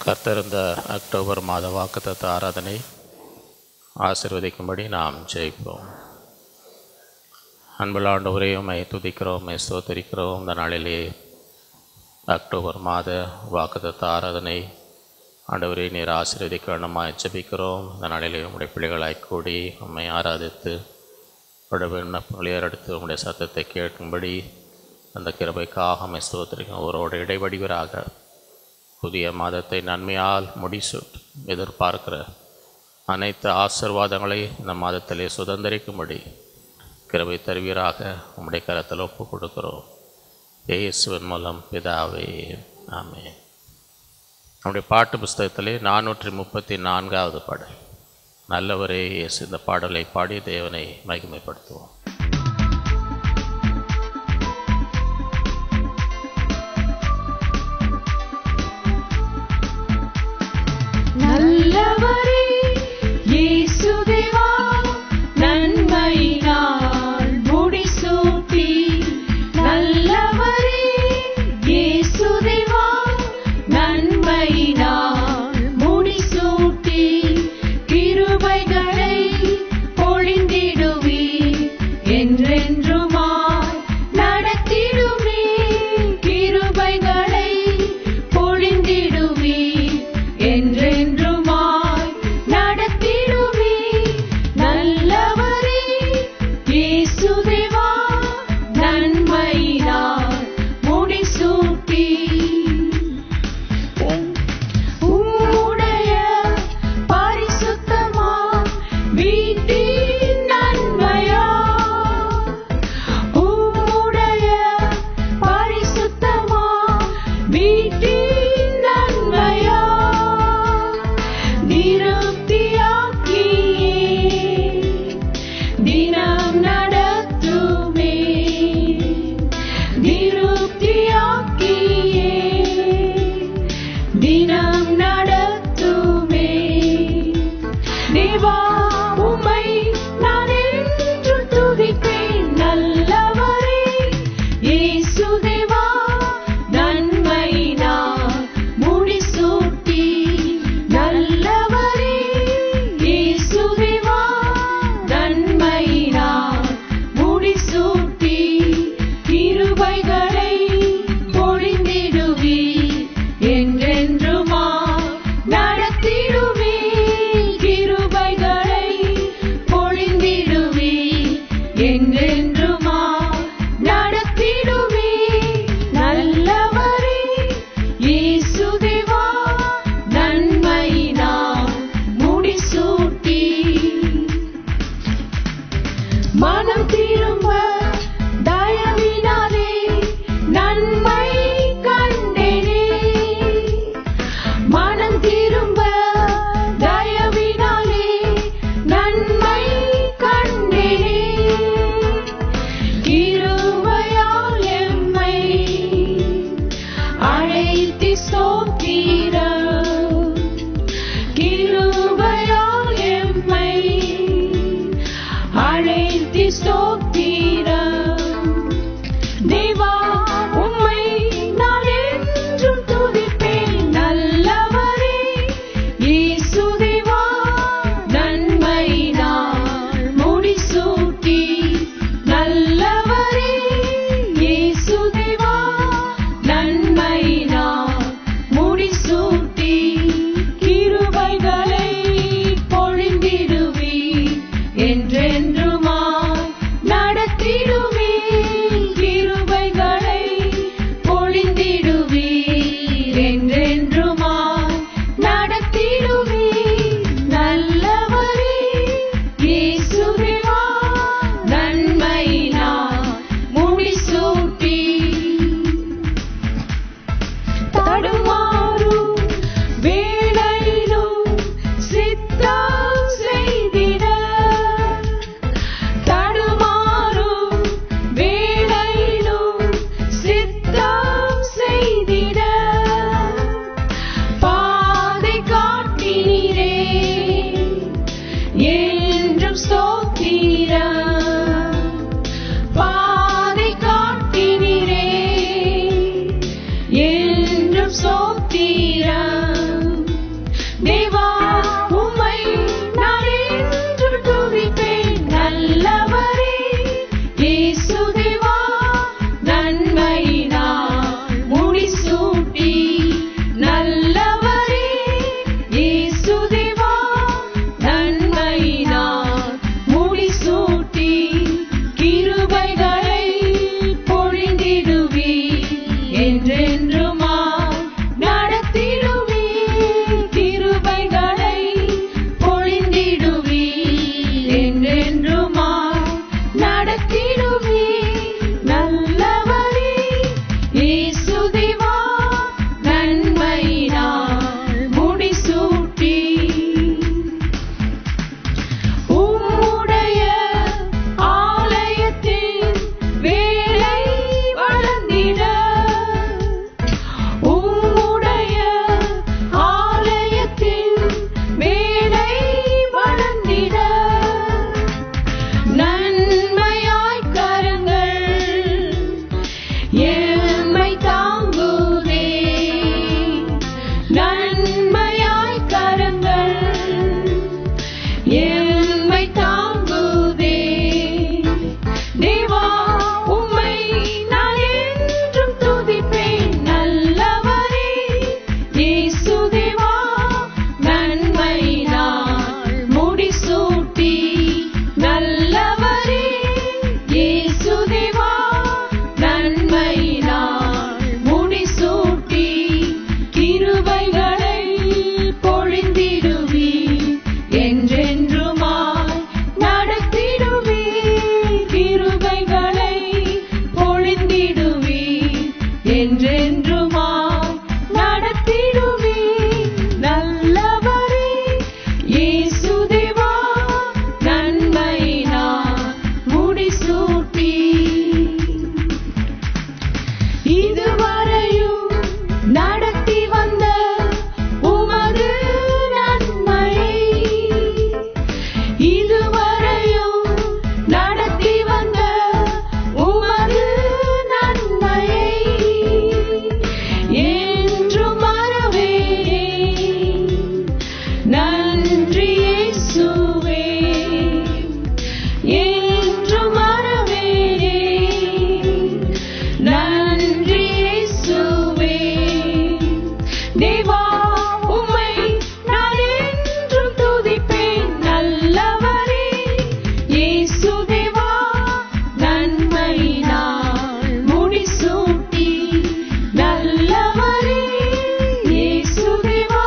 கர்த்தருந்த October மாத வாக்குத்தத்த ஆராதனை ஆசிர்வதிக்கும்படி நாம் ஜெயிப்போம் அன்புள்ள ஆண்டவரே உம்மை துதிக்கிறோம் உம்மை ஸ்தோத்தரிக்கிறோம் இந்த நாளிலே அக்டோபர் மாத வாக்குத்தத்த ஆராதனை ஆண்டவரே நீர் ஆசீர்வதிக்க வேண்டுமாய் ஜெபிக்கிறோம் இந்த நாளிலே உம்முடைய பிள்ளைகளாய் கூடி உம்மை ஆராதித்து உடைய விண்ணப்பங்களை எடுத்து உம்முடைய சத்தத்தை கேட்கும்படி அந்த கிருபைக்காக உம்மை ஸ்தோத்திரிக்கும் அவரோட இடைவடிவராக புதிய மாதத்தை நன்மையால் முடிசூட் எதிர்பார்க்கிற அனைத்து ஆசிர்வாதங்களை இந்த மாதத்திலே சுதந்திரிக்கும்படி கிருபை தருவீராக உம்முடைய கரத்தில் ஒப்பு கொடுக்கிறோம் இயேசுவின் மூலம் பிதாவே ஆமே நம்முடைய பாட்டு புஸ்தகத்திலே நானூற்றி முப்பத்தி நான்காவது பாடல் நல்லவரே இயேசு இந்த பாடலை பாடி தேவனை மகிமைப்படுத்துவோம் நல்லவரே இயேசுதேவா நன்மையினால் முடிசூட்டி நல்லவரே இயேசுதேவா நன்மையினால் முடிசூட்டி கிருபைகளை பொழிந்திடுவீர் என்றென்றுமாய் நடத்திடுமே கிருபைகளை பொழிந்திடுவீர் என்றென்றுமாய் நடத்திடுவே நல்லவரே இயேசுதேவா நன்மையினால் முடிசூட்டி உம்முடைய பரிசுத்தமா வீட்டின் நன்மையா உம்முடைய பரிசுத்தமா வீட்டின் நன்மையா நிருப்தியாக்கியே தினம் நடத்துமே நிருப்தியாக்கியே தினம் நடத்துமே தேவா உம்மை நான் என்று துதிப்பேன் நல்லவரே இயேசு தேவா நன்மையினால் முடிசூட்டி நல்லவரே இயேசு தேவா நன்மையினால் முடிசூட்டி கிருபைகளை பொழிந்திடுவீர் என்றென்றுமா நடத்திடுவே கிருபைகளை பொழிந்திடுவே என்றென்றுமா நடத்திடுவே நல்லவரே இயேசுதேவா நன்மையினால் முடிசூட்டி மனம் திரும்ப தயவினாலே நன்மை கண்டேனே மனம் திரும்ப தயவினாலே நன்மை கண்டேனே கிருபையால் எம்மை அழைத்தி ஸ்தோத்திரம் கிருபையால் எம்மை அழைத்தி ஸ்தோத்திரம் தேவா உம்மை நான் என்றும் துதிப்பேன் நல்லவரே இயேசு தேவா நன்மையினால் முடிசூட்டி நல்லவரே இயேசு தேவா நன்மையினால் முடிசூட்டி கிருபைகளை பொழிந்திடுவீர் என்றென்றுமாய் நடத்திடுவே கிருபைகளை பொழிந்திடுவீர் என்றென்றுமாய் நடத்திடுவே நல்லவரே இயேசுதேவா நன்மையினால் முடிசூட்டி தடுமாறும் வேளையிலும் சித்தம் செய்திட தடுமாறும் வேளையிலும் சித்தம் செய்திட பாதை காட்டினீரே என்றும் ஸ்தோத்திரம் பாதை காட்டினீரே இதுவரையும் நடத்தி வந்த உமது நன்மையை இதுவரையும் நடத்தி வந்த உமது நன்மையை என்றும் மறவேனே நன்றி இயேசுவே என்றும் மறவேனே நன்றி இயேசுவே தேவா உம்மை நான் என்றும் துதிப்பேன் நல்லவரே இயேசு தேவா நன்மையினால் முடிசூட்டி நல்லவரே இயேசு தேவா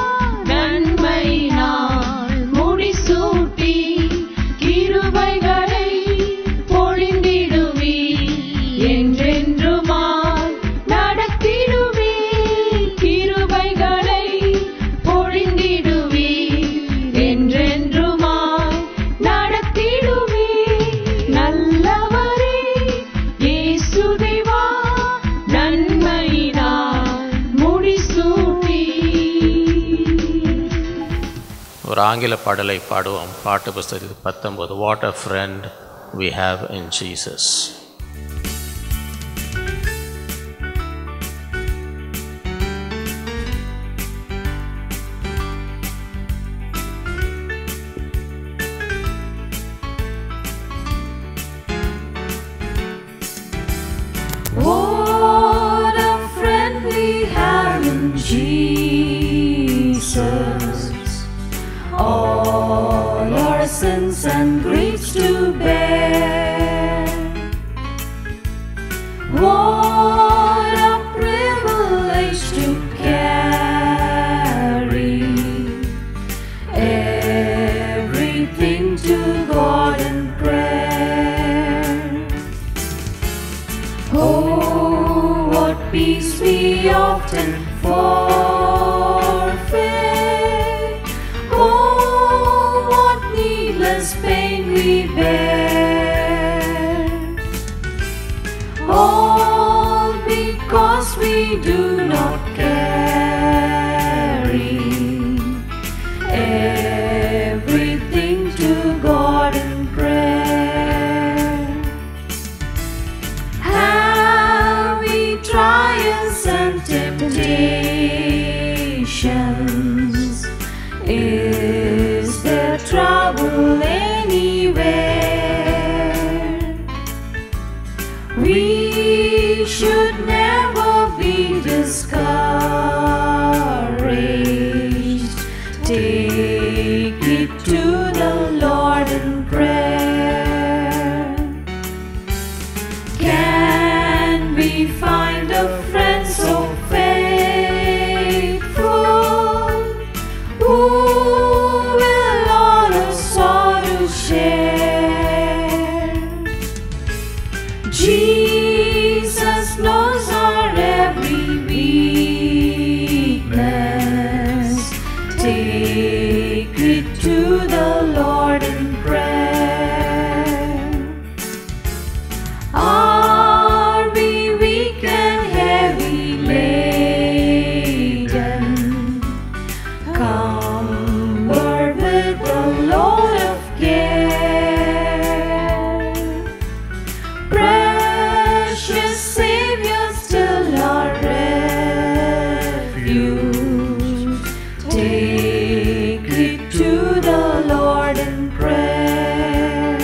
நன்மையினால் முடிசூட்டி கிருபைகளை பொழிந்திடுவி என்றென்றுமாய் நடத்திடுவி கிருபைகளை பொழிந்திடுவி என்றென்றுமாய் நடத்திடுவி நல்லவரே இயேசு தேவா நன்மையினால் முடிசூட்டி ஒரு ஆங்கில பாடலை பாடுவோம் பாட்டு புஸ்தகத்தில் பத்தொன்பது what a friend we have in Jesus What a friend we have in Jesus. All our sins and griefs to bear. What a privilege to carry everything to God in prayer. Oh, what peace we often forfeit. Oh, what needless pain we bear. All because we do not carry everything to God in prayer. Have we trials and temptations? Is there trouble anywhere? We should never be discouraged. Take it to the Lord in prayer. Can we find a friend so faithful who will all our sorrow share? Jesus knows our every weakness. Take it to the Lord in prayer. Are we weak and heavy laden? Cumbered with a load of care. Precious Savior, still our refuge. Take it to the Lord in prayer.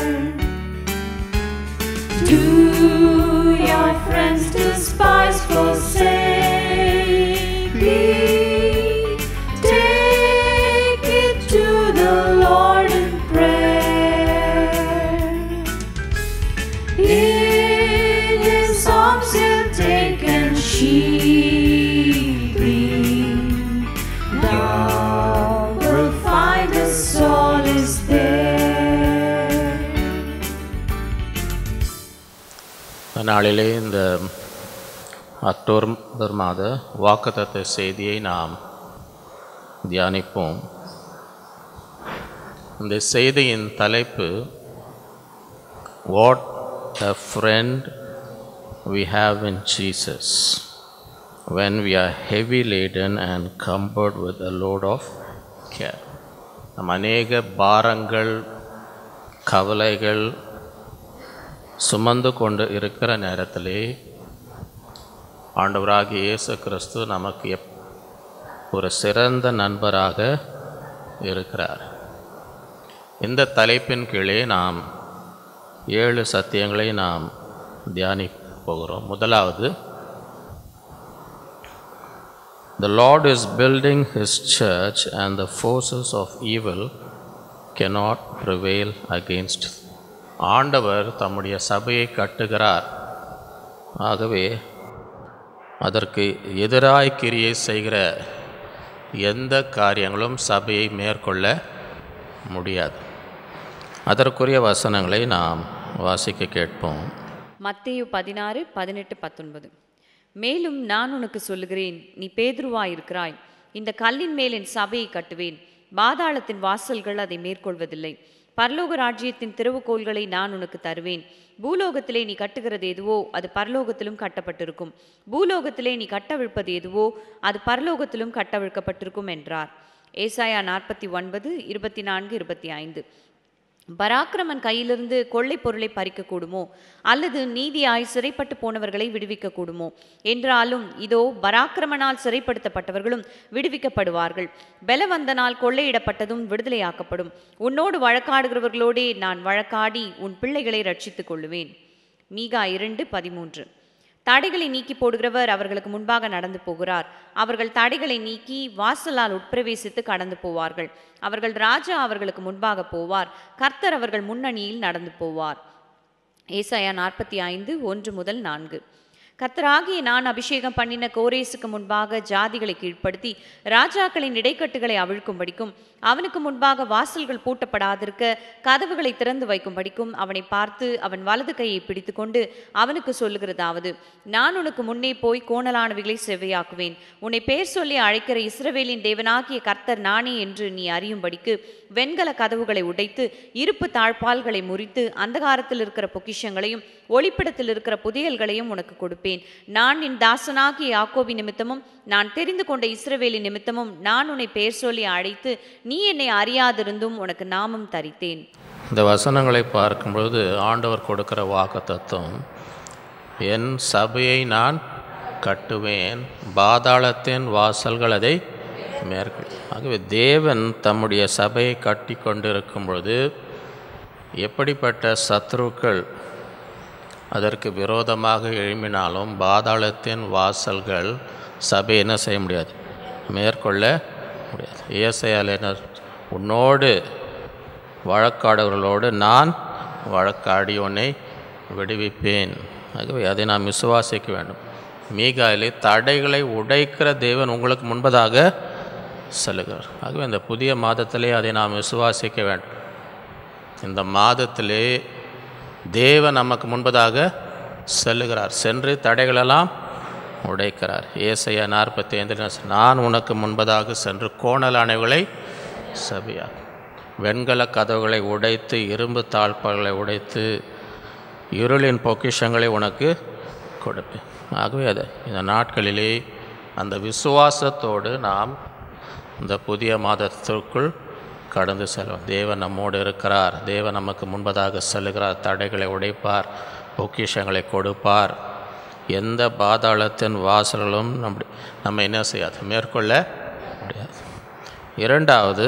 Do your friends despise, forsake thee? Take it to the Lord in prayer. In His arms He'll take and sheathe thee. Thou wilt find a solace there. இந்த நாளிலே இந்த October மாத வாக்குத்தத்த செய்தியை நாம் தியானிப்போம் இந்த செய்தியின் தலைப்பு what a friend we have in Jesus when we are heavy laden and cumbered with a load of care. நம் அநேக பாரங்கள் கவலைகள் சுமந்து கொண்டு இருக்கிற நேரத்திலே ஆண்டவராகிய இயேசு கிறிஸ்து நமக்கு எப் ஒரு சிறந்த நண்பராக இருக்கிறார் இந்த தலைப்பின் கீழே நாம் ஏழு சத்தியங்களை நாம் தியானிக்க போகிறோம் முதலாவது The Lord is building His church, and the forces of evil cannot prevail against. ஆண்டவர் தம்முடைய சபையை கட்டுகிறார் ஆகவே அதற்கு எதிராய் கிரியை செய்கிற எந்த காரியங்களும் சபையை மேற்கொள்ள முடியாது அதற்குரிய வசனங்களை நாம் வாசிக்க கேட்போம் மத்தேயு பதினாறு பதினெட்டு பத்தொன்பது மேலும் நான் உனக்கு சொல்லுகிறேன் நீ பேதுருவாயிருக்கிறாய் இந்த கல்லின் மேல் என் சபையை கட்டுவேன் பாதாளத்தின் வாசல்கள் அதை மேற்கொள்வதில்லை பரலோக ராஜ்யத்தின் திறவுகோல்களை நான் உனக்கு தருவேன் பூலோகத்திலே நீ கட்டுகிறது எதுவோ அது பரலோகத்திலும் கட்டப்பட்டிருக்கும் பூலோகத்திலே நீ கட்டவிழ்ப்பது எதுவோ அது பரலோகத்திலும் கட்டவிழ்க்கப்பட்டிருக்கும் என்றார் ஏசாயா நாற்பத்தி ஒன்பது இருபத்தி நான்கு இருபத்தி ஐந்து பராக்கிரமன் கையிலிருந்து கொள்ளை பொருளை பறிக்கக்கூடுமோ அல்லது நீதியாய் சிறைப்பட்டு போனவர்களை விடுவிக்கக்கூடுமோ என்றாலும் இதோ பராக்கிரமனால் சிறைப்படுத்தப்பட்டவர்களும் விடுவிக்கப்படுவார்கள் பலவந்தனால் கொள்ளையிடப்பட்டதும் விடுதலையாக்கப்படும் உன்னோடு வழக்காடுகிறவர்களோடே நான் வழக்காடி உன் பிள்ளைகளை ரட்சித்துக் கொள்ளுவேன் மீகா இரண்டு பதிமூன்று தடைகளை நீக்கி போடுகிறவர் அவர்களுக்கு முன்பாக நடந்து போகிறார் அவர்கள் தடைகளை நீக்கி வாசலால் உட்பிரவேசித்து கடந்து போவார்கள் அவர்கள் ராஜா அவர்களுக்கு முன்பாக போவார் கர்த்தர் அவர்கள் முன்னணியில் நடந்து போவார் ஏசாயா நாற்பத்தி ஐந்து ஒன்று முதல் நான்கு கர்த்தராகிய நான் அபிஷேகம் பண்ணின கோரேசுக்கு முன்பாக ஜாதிகளை கீழ்ப்படுத்தி ராஜாக்களின் இடைக்கட்டுகளை அவிழ்க்கும்படிக்கும் அவனுக்கு முன்பாக வாசல்கள் பூட்டப்படாதிருக்க கதவுகளை திறந்து வைக்கும்படிக்கும் அவனை பார்த்து அவன் வலது கையை பிடித்துக்கொண்டு அவனுக்கு சொல்லுகிறதாவது நான் உனக்கு முன்னே போய் கோணலானவைகளை செவ்வையாக்குவேன் உன்னை பேர் சொல்லி அழைக்கிற இஸ்ரவேலின் தேவனாகிய கர்த்தர் நானே என்று நீ அறியும்படிக்கு வெண்கல கதவுகளை உடைத்து இருப்பு தாழ்பால்களை முறித்து அந்தகாரத்தில் இருக்கிற பொக்கிஷங்களையும் ஒளிப்பிடத்தில் இருக்கிற புதையல்களையும் உனக்கு கொடுப்பேன் நான் என் தாசனாகிய யாக்கோபி நிமித்தமும் நான் தெரிந்து கொண்ட இஸ்ரவேலின் நிமித்தமும் நான் உன்னை பெயர் சொல்லி அழைத்து நீ என்னை அறியாதிருந்தும் உனக்கு நாமம் தரித்தேன் இந்த வசனங்களை பார்க்கும்பொழுது ஆண்டவர் கொடுக்கிற வாக்கு தத்துவம் என் சபையை நான் கட்டுவேன் பாதாளத்தின் வாசல்கள் அதை மேற்கொள் ஆகவே தேவன் தம்முடைய சபையை கட்டி கொண்டிருக்கும் பொழுது எப்படிப்பட்ட சத்ருக்கள் அதற்கு விரோதமாக எழும்பினாலும் பாதாளத்தின் வாசல்கள் சபை என்ன செய்ய முடியாது மேற்கொள்ள முடியாது ஏசையால் என்ன உன்னோடு வழக்காடுகளோடு நான் வழக்காடி உன்னை விடுவிப்பேன் ஆகவே அதை நாம் விசுவாசிக்க வேண்டும் மீகாயிலே தடைகளை உடைக்கிற தேவன் உங்களுக்கு முன்பதாக செல்லுகிறார் ஆகவே இந்த புதிய மாதத்திலே அதை நாம் விசுவாசிக்க வேண்டும் இந்த மாதத்திலே தேவன் நமக்கு முன்பதாக செல்லுகிறார் சென்று தடைகளெல்லாம் உடைக்கிறார் ஏசையா நாற்பத்தி ஐந்தில் நான் உனக்கு முன்பதாக சென்று கோணல் அணைவுகளை சபியா வெண்கல கதவுகளை உடைத்து இரும்பு தாழ்பால்களை உடைத்து இருளின் பொக்கிஷங்களை உனக்கு கொடுப்பேன் ஆகவே அதை இந்த நாட்களிலே அந்த விசுவாசத்தோடு நாம் இந்த புதிய மாதத்திற்குள் கடந்து செல்வோம் தேவன் நம்மோடு இருக்கிறார் தேவன் நமக்கு முன்பதாக செல்லுகிறார் தடைகளை உடைப்பார் பொக்கிஷங்களை கொடுப்பார் எந்த பாதாளத்தின் வாசல்களும் நம்ம நம்ம என்ன செய்யாது மேற்கொள்ள முடியாது இரண்டாவது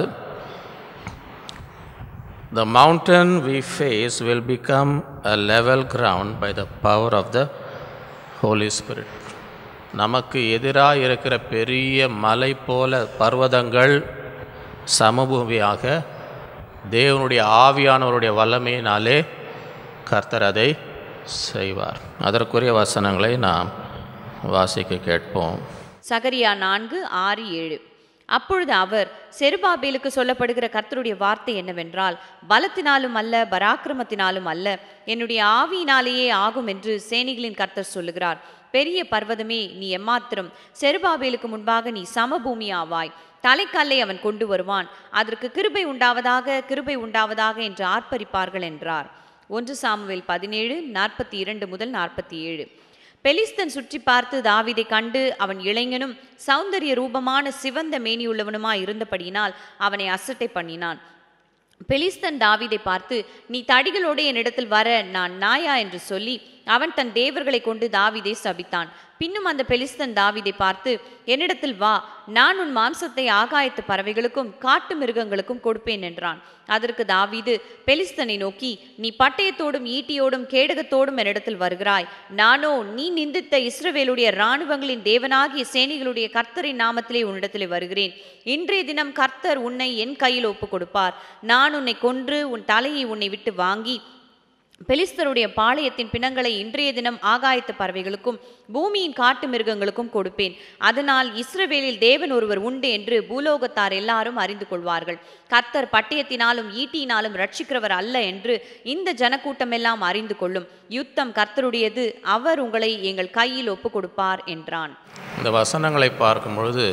The mountain we face will become a level ground by the power of the Holy Spirit. நமக்கு எதிராக இருக்கிற பெரிய மலை போல பர்வதங்கள் சமபூமியாக தேவனுடைய ஆவியானவருடைய வல்லமையினாலே கர்த்தர் அதை செய்வார் அதற்குரிய வசனங்களை நாம் வாசிக்க கேட்போம் சகரியா நான்கு ஆறு ஏழு அப்பொழுது அவர் செருபாபேலுக்கு சொல்லப்படுகிற கர்த்தருடைய வார்த்தை என்னவென்றால் பலத்தினாலும் அல்ல பராக்கிரமத்தினாலும் அல்ல என்னுடைய ஆவியினாலேயே ஆகும் என்று சேனைகளின் கர்த்தர் சொல்லுகிறார் பெரிய பர்வதமே நீ எம்மாத்திரம் செருபாபேலுக்கு முன்பாக நீ சமபூமி ஆவாய் தலைக்கல்லை அவன் கொண்டு வருவான் அதற்கு கிருபை உண்டாவதாக கிருபை உண்டாவதாக என்று ஆர்ப்பரிப்பார்கள் என்றார் ஒன்று சாமுவேல் பதினேழு நாற்பத்தி இரண்டு முதல் நாற்பத்தி ஏழு பெலிஸ்தன் சுற்றி பார்த்து தாவீதை கண்டு அவன் இளைஞனும் சௌந்தரிய ரூபமான சிவந்த மேனியுள்ளவனுமாய் இருந்தபடியினால் அவனை அசட்டை பண்ணினான் பெலிஸ்தன் தாவீதை பார்த்து நீ தடிகளோடு என்னிடத்தில் வர நான் நாயா என்று சொல்லி அவன் தன் தேவர்களை கொண்டு தாவீதை சபித்தான் பின்னும் அந்த பெலிஸ்தன் தாவீதை பார்த்து என்னிடத்தில் வா நான் உன் மாம்சத்தை ஆகாயத்து பறவைகளுக்கும் காட்டு மிருகங்களுக்கும் கொடுப்பேன் என்றான் அதற்கு தாவீது பெலிஸ்தனை நோக்கி நீ பட்டயத்தோடும் ஈட்டியோடும் கேடகத்தோடும் என்னிடத்தில் வருகிறாய் நானோ நீ நிந்தித்த இஸ்ரவேலுடைய இராணுவங்களின் தேவனாகிய சேனைகளுடைய கர்த்தரின் நாமத்திலே உன்னிடத்திலே வருகிறேன் இன்றைய தினம் கர்த்தர் உன்னை என் கையில் ஒப்புக் கொடுப்பார் நான் உன்னை கொன்று உன் தலையை உன்னை விட்டு வாங்கி பெலிஸ்தருடைய பாளையத்தின் பிணங்களை இன்றைய தினம் ஆகாயத்து பறவைகளுக்கும் பூமியின் காட்டு மிருகங்களுக்கும் கொடுப்பேன் அதனால் இஸ்ரவேலில் தேவன் ஒருவர் உண்டு என்று பூலோகத்தார் எல்லாரும் அறிந்து கொள்வார்கள் கர்த்தர் பட்டயத்தினாலும் ஈட்டியினாலும் ரட்சிக்கிறவர் அல்ல என்று இந்த ஜனக்கூட்டமெல்லாம் அறிந்து கொள்ளும் யுத்தம் கர்த்தருடையது அவர் உங்களை எங்கள் கையில் ஒப்புக் கொடுப்பார் என்றான் இந்த வசனங்களை பார்க்கும் பொழுது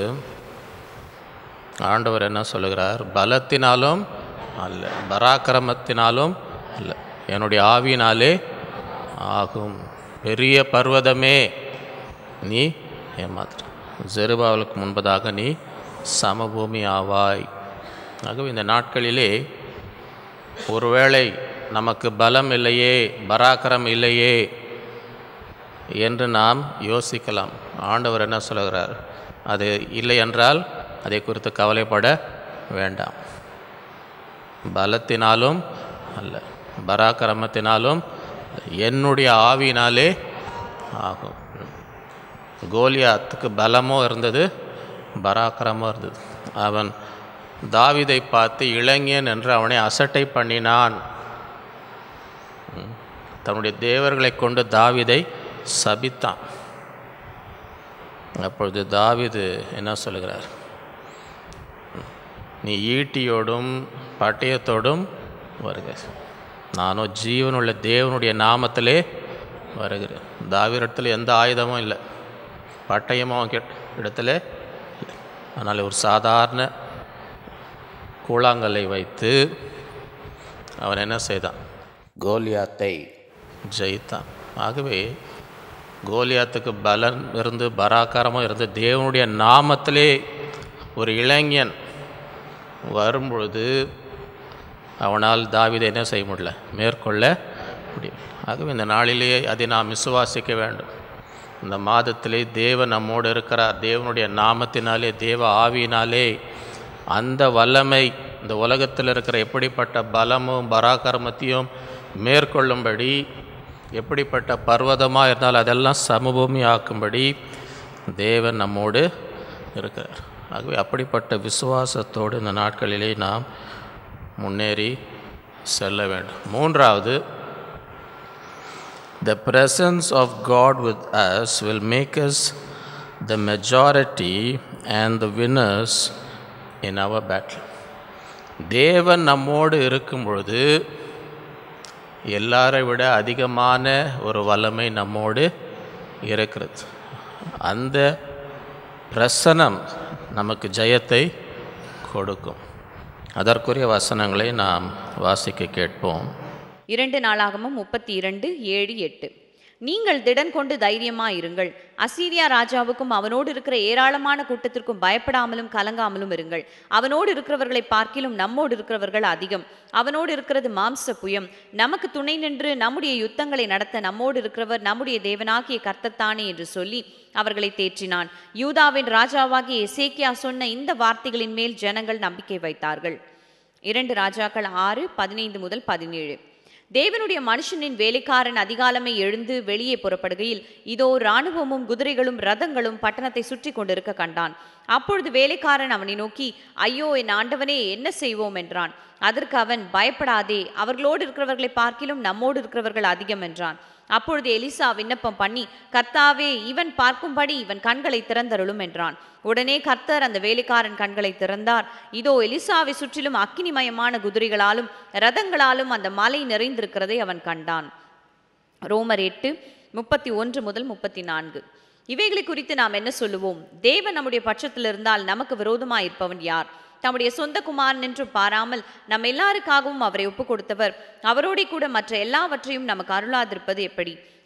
ஆண்டவர் என்ன சொல்லுகிறார் பலத்தினாலும் அல்ல பராக்கிரமத்தினாலும் அல்ல என்னுடைய ஆவியினாலே ஆகும் பெரிய பர்வதமே நீ ஏமாத்திர ஜெருபாவலுக்கு முன்பதாக நீ சமபூமி ஆவாய் ஆகவே இந்த நாட்களிலே ஒருவேளை நமக்கு பலம் இல்லையே பராக்கிரம் இல்லையே என்று நாம் யோசிக்கலாம் ஆண்டவர் என்ன சொல்லுகிறார் அது இல்லை என்றால் அதை குறித்து கவலைப்பட வேண்டாம் பலத்தினாலும் அல்ல பராக்கிரமத்தினாலும் என்னுடைய ஆவியினாலே ஆகும் கோலியாத்துக்கு பலமும் இருந்தது பராக்கிரமும் இருந்தது அவன் தாவிதை பார்த்து இளைஞன் என்று அவனை அசட்டை பண்ணினான் ம். தன்னுடைய தேவர்களை கொண்டு தாவிதை சபித்தான் அப்பொழுது தாவிது என்ன சொல்லுகிறார் நீ ஈட்டியோடும் பட்டயத்தோடும் வருக நானோ ஜீவனுள்ள தேவனுடைய நாமத்திலே வருகிறேன் தாவிரத்தில் எந்த ஆயுதமும் இல்லை பட்டயமும் அவன் கிட்ட- இடத்துல இல்லை அதனால் ஒரு சாதாரண கூழாங்கல்லை வைத்து அவன் என்ன செய்தான் கோலியாத்தை ஜெயித்தான் ஆகவே கோலியாத்துக்கு பலன் இருந்து பராக்காரமும் இருந்து தேவனுடைய நாமத்திலே ஒரு இளைஞன் வரும்பொழுது அவனால் தாவீதை என்ன செய்ய முடியல மேற்கொள்ள முடியும் ஆகவே இந்த நாளிலேயே அதை நாம் விசுவாசிக்க வேண்டும் இந்த மாதத்திலே தேவன் நம்மோடு இருக்கிறார் தேவனுடைய நாமத்தினாலே தேவ ஆவியினாலே அந்த வல்லமை இந்த உலகத்தில் இருக்கிற எப்படிப்பட்ட பலமும் பராக்கிரமத்தையும் மேற்கொள்ளும்படி எப்படிப்பட்ட பர்வதமாக இருந்தால் அதெல்லாம் சமபூமி ஆக்கும்படி தேவன் நம்மோடு இருக்கிறார் ஆகவே அப்படிப்பட்ட விசுவாசத்தோடு இந்த நாட்களிலே நாம் முன்னேறி செல்ல வேண்டும் மூன்றாவது The presence of God with us will make us the majority and the winners in our battle. தேவன் நம்மோடு இருக்கும் பொழுது எல்லாரை விட அதிகமான ஒரு வல்லமை நம்மோடு இருக்கிறது அந்த பிரசனம் நமக்கு ஜெயத்தை கொடுக்கும் அதற்குரிய வசனங்களை நாம் வாசிக்க கேட்போம் இரண்டு நாளாகமும் முப்பத்தி இரண்டு ஏழு எட்டு நீங்கள் திடன் கொண்டு தைரியமாயிருங்கள் அசீரியா ராஜாவுக்கும் அவனோடு இருக்கிற ஏராளமான கூட்டத்திற்கும் பயப்படாமலும் கலங்காமலும் இருங்கள் அவனோடு இருக்கிறவர்களை பார்க்கிலும் நம்மோடு இருக்கிறவர்கள் அதிகம் அவனோடு இருக்கிறது மாம்ச புயம் நமக்கு துணை நின்று நம்முடைய யுத்தங்களை நடத்த நம்மோடு இருக்கிறவர் நம்முடைய தேவனாகிய கர்த்தத்தானே என்று சொல்லி அவர்களை தேற்றினான் யூதாவின் ராஜாவாகிய எசேக்கியா சொன்ன இந்த வார்த்தைகளின் மேல் ஜனங்கள் நம்பிக்கை வைத்தார்கள் இரண்டு ராஜாக்கள் ஆறு பதினைந்து முதல் பதினேழு தேவனுடைய மனுஷனின் வேலைக்காரன் அதிகாலமே எழுந்து வெளியே புறப்படுகையில் இதோ இராணுவமும் குதிரைகளும் ரதங்களும் பட்டணத்தை சுற்றி கொண்டிருக்க கண்டான் அப்பொழுது வேலைக்காரன் அவனை நோக்கி ஐயோ என் ஆண்டவனே என்ன செய்வோம் என்றான் அதற்கு அவன் பயப்படாதே அவர்களோடு இருக்கிறவர்களை பார்க்கிலும் நம்மோடு இருக்கிறவர்கள் அதிகம் என்றான் அப்பொழுது எலிசா விண்ணப்பம் பண்ணி கர்த்தாவே இவன் பார்க்கும்படி இவன் கண்களை திறந்தருளும் என்றான் உடனே கர்த்தர் அந்த வேலைக்காரன் கண்களை திறந்தார் இதோ எலிசாவை சுற்றிலும் அக்கினிமயமான குதிரைகளாலும் ரதங்களாலும் அந்த மலை நிறைந்திருக்கிறதை அவன் கண்டான் ரோமர் எட்டு முப்பத்தி ஒன்று முதல் முப்பத்தி நான்கு இவைகளை குறித்து நாம் என்ன சொல்லுவோம் தேவன் நம்முடைய பட்சத்தில் இருந்தால் நமக்கு விரோதமாய் இருப்பவன் யார் தம்முடைய சொந்த குமாரன் என்று பாராமல் நம் எல்லாருக்காகவும் அவரை ஒப்புக் கொடுத்தவர் அவரோடே கூட மற்ற எல்லாவற்றையும் நமக்கு அருளாதிருப்பது எப்படி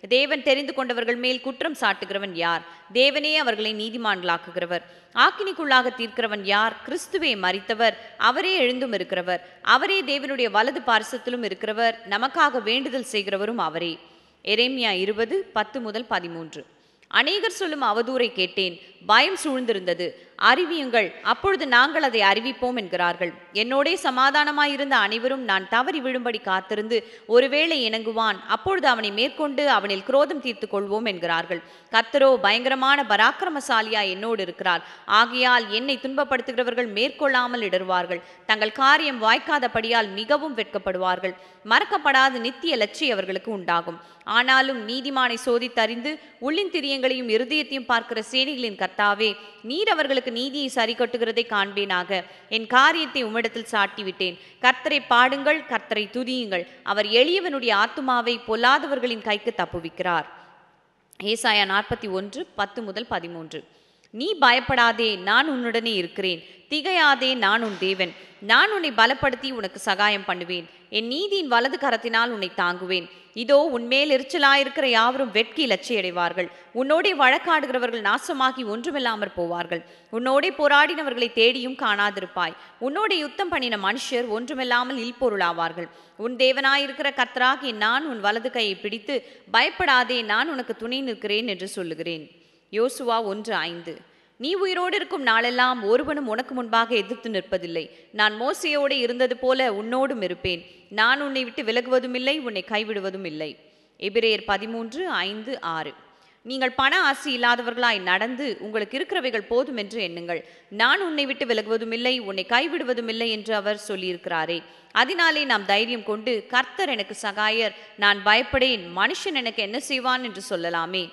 தேவன் தெரிந்து கொண்டவர்கள் மேல் குற்றம் சாட்டுகிறவன் யார் தேவனே அவர்களை நீதிமான்களாக்குகிறவர் ஆக்கினிக்குள்ளாக தீர்க்கிறவன் யார் கிறிஸ்துவே மரித்தவர் அவரே எழுந்தும் இருக்கிறவர் அவரே தேவனுடைய வலது பாரிசத்திலும் இருக்கிறவர் நமக்காக வேண்டுதல் செய்கிறவரும் அவரே எரேமியா இருபது பத்து முதல் பதிமூன்று அநேகர் சொல்லும் அவதூறை கேட்டேன் பயம் சூழ்ந்திருந்தது அறிவியுங்கள் அப்பொழுது நாங்கள் அதை அறிவிப்போம் என்கிறார்கள் என்னோடே சமாதானமாயிருந்த அனைவரும் நான் தவறி விழும்படி காத்திருந்து ஒருவேளை இணங்குவான் அப்பொழுது அவனை மேற்கொண்டு அவனில் குரோதம் தீர்த்து கொள்வோம் என்கிறார்கள் கத்தரோ பயங்கரமான பராக்கிரமசாலியா என்னோடு இருக்கிறார் ஆகையால் என்னை துன்பப்படுத்துகிறவர்கள் மேற்கொள்ளாமல் இடருவார்கள் தங்கள் காரியம் வாய்க்காதபடியால் மிகவும் வெட்கப்படுவார்கள் மறக்கப்படாத நித்திய லட்சிய அவர்களுக்கு உண்டாகும் ஆனாலும் நீதிமானை சோதித்தறிந்து உள்ளின் திரியங்களையும் இருதயத்தையும் பார்க்கிற சேனைகளின் கர்த்தாவே நீர் அவர்களுக்கு நீதியை சரி கட்டுகிறதை காண்பேனாக என் காரியத்தை உம்மிடத்தில் சாட்டிவிட்டேன் கர்த்தரை பாடுங்கள் கர்த்தரை துதியுங்கள் அவர் எளியவனுடைய ஆத்துமாவை பொல்லாதவர்களின் கைக்கு தப்புவிக்கிறார் ஏசாயா நாற்பத்தி ஒன்று பத்து முதல் பதிமூன்று நீ பயப்படாதே நான் உன்னுடனே இருக்கிறேன் திகையாதே நான் உன் தேவன் நான் உன்னை பலப்படுத்தி உனக்கு சகாயம் பண்ணுவேன் என் நீதியின் வலது கரத்தினால் உன்னை தாங்குவேன் இதோ உன்மேல் எரிச்சலாயிருக்கிற யாவரும் வெட்கி லட்சியடைவார்கள் உன்னோடே வழக்காடுகிறவர்கள் நாசமாகி ஒன்றுமில்லாமற் போவார்கள் உன்னோடே போராடினவர்களை தேடியும் காணாதிருப்பாய் உன்னோடே யுத்தம் பண்ணின மனுஷர் ஒன்றுமில்லாமல் இல்பொருளாவார்கள் உன் தேவனாயிருக்கிற கர்த்தராகி நான் உன் வலது கையை பிடித்து பயப்படாதே நான் உனக்கு துணை நிற்கிறேன் என்று சொல்லுகிறேன் யோசுவா ஒன்று ஐந்து நீ உயிரோடு இருக்கும் நாளெல்லாம் ஒருவனும் உனக்கு முன்பாக எதிர்த்து நிற்பதில்லை நான் மோசையோடு இருந்தது போல உன்னோடும் இருப்பேன் நான் உன்னை விட்டு விலகுவதும் இல்லை உன்னை கைவிடுவதும் இல்லை எபிரேயர் பதிமூன்று ஐந்து ஆறு நீங்கள் பண ஆசை இல்லாதவர்களாய் நடந்து உங்களுக்கு இருக்கிறவைகள் போதும் என்று எண்ணுங்கள் நான் உன்னை விட்டு விலகுவதும் இல்லை உன்னை கைவிடுவதும் இல்லை என்று அவர் சொல்லியிருக்கிறாரே அதனாலே நாம் தைரியம் கொண்டு கர்த்தர் எனக்கு சகாயர் நான் பயப்படேன் மனுஷன் எனக்கு என்ன செய்வான் என்று சொல்லலாமே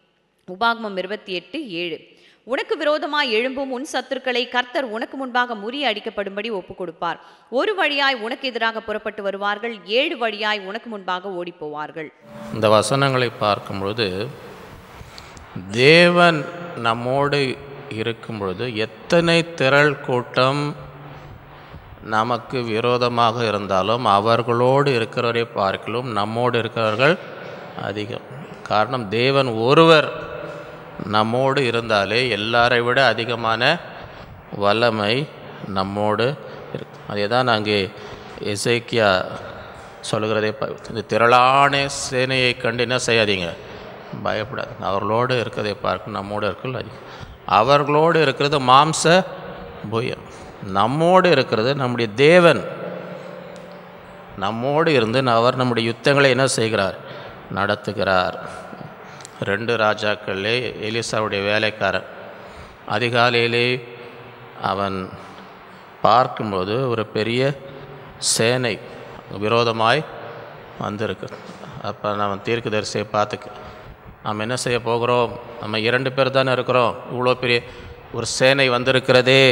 உபாகமம் இருபத்தி எட்டு ஏழு உனக்கு விரோதமாய் எழும்பும் உன் சத்துருக்களை கர்த்தர் உனக்கு முன்பாக முறிய அடிக்கப்படும்படி ஒப்புக் கொடுப்பார் ஒரு வழியாய் உனக்கு எதிராக புறப்பட்டு வருவார்கள் ஏழு வழியாய் உனக்கு முன்பாக ஓடிப் போவார்கள் இந்த வசனங்களை பார்க்கும் பொழுது தேவன் நம்மோடு இருக்கும் பொழுது எத்தனை திரள் கூட்டம் நமக்கு விரோதமாக இருந்தாலும் அவர்களோடு இருக்கிறவரை பார்க்கலும் நம்மோடு இருக்கிறவர்கள் அதிகம் காரணம் தேவன் ஒருவர் நம்மோடு இருந்தாலே எல்லாரை விட அதிகமான வல்லமை நம்மோடு இருக்கு அதே தான் அங்கே எசேக்கியா சொல்லுகிறதே ப- இந்த திரளான சேனையை கண்டு என்ன செய்யாதீங்க பயப்படாது அவர்களோடு இருக்கிறதை பார்க்க நம்மோடு இருக்கிறது அதிகம் அவர்களோடு இருக்கிறது மாம்ச புயம் நம்மோடு இருக்கிறது நம்முடைய தேவன் நம்மோடு இருந்து அவர் நம்முடைய யுத்தங்களை என்ன செய்கிறார் நடத்துகிறார் ரெண்டு ராஜாக்களே எலிசாவுடைய வேலைக்காரன் அதிகாலையிலே அவன் பார்க்கும்போது ஒரு பெரிய சேனை விரோதமாய் வந்திருக்கு அப்போ நம்ம தீர்க்கதரிசியை பார்த்துக்க நம்ம என்ன செய்ய போகிறோம் நம்ம இரண்டு பேர் தானே இருக்கிறோம் இவ்வளோ பெரிய ஒரு சேனை வந்திருக்கிறதே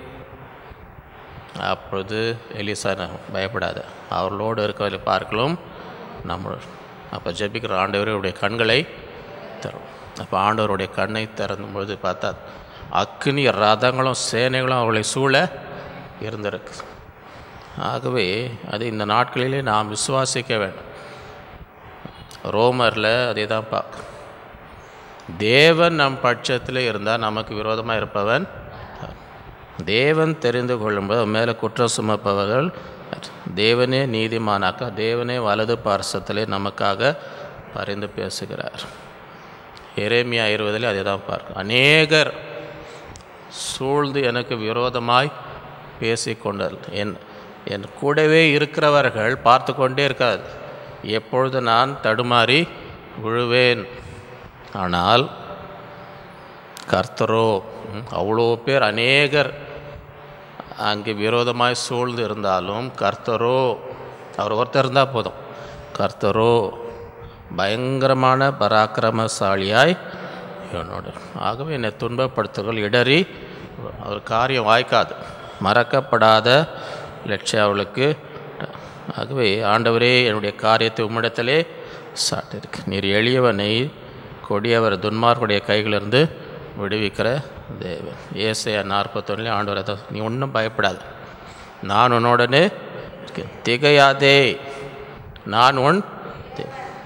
அப்பொழுது எலிசா "நான் பயப்படாத அவர்களோடு இருக்கிறவரை பார்க்கலாம் நம்ம அப்போ ஜெபிக்கிற ஆண்டவருடைய கண்களை தரும் அப்போ ஆண்டவருடைய கண்ணை திறந்தும்பொழுது பார்த்தா அக்னி ரதங்களும் சேனைகளும் அவளை சூழ இருந்திருக்கு ஆகவே அது இந்த நாட்களிலே நாம் விசுவாசிக்க வேண்டும் ரோமரில் அதே தான் பார்க்க தேவன் நம் பட்சத்தில் இருந்தால் நமக்கு விரோதமாக இருப்பவன் தேவன் தெரிந்து கொள்ளும்போது அவன் மேலே குற்றம் சுமப்பவர்கள் தேவனே நீதிமானாக்கா தேவனே வலது பார்சத்திலே நமக்காக பரிந்து பேசுகிறார் எரேமியா இருபதில் அதே தான் பார்க்க அநேகர் சூழ்ந்து எனக்கு விரோதமாய் பேசிக்கொண்டார் என் என் கூடவே இருக்கிறவர்கள் பார்த்து கொண்டே இருக்காது எப்பொழுது நான் தடுமாறி விழுவேன் ஆனால் கர்த்தரோ ம், அவ்வளோ பேர் அநேகர் அங்கே விரோதமாய் சூழ்ந்து இருந்தாலும் கர்த்தரோ அவர் ஒருத்தர் இருந்தால் போதும் கர்த்தரோ பயங்கரமான பராக்கிரமசாலியாய் என்னோட ஆகவே என்னை துன்பப்படுத்துகள் இடறி அவர் காரியம் வாய்க்காது மறக்கப்படாத லட்சியம் அவளுக்கு ஆகவே ஆண்டவரே என்னுடைய காரியத்தை உம்மிடத்திலே சாட்டிருக்கு நீர் எளியவனை கொடியவர் துன்மார்க்குடைய கைகளிலிருந்து விடுவிக்கிற தேவன் ஏசையா நாற்பத்தொன்னுலேயே ஆண்டவர் அதான் நீ ஒன்றும் பயப்படாத நான் உன்னோடனே இருக்கேன். திகையாதே நான் உன் தே-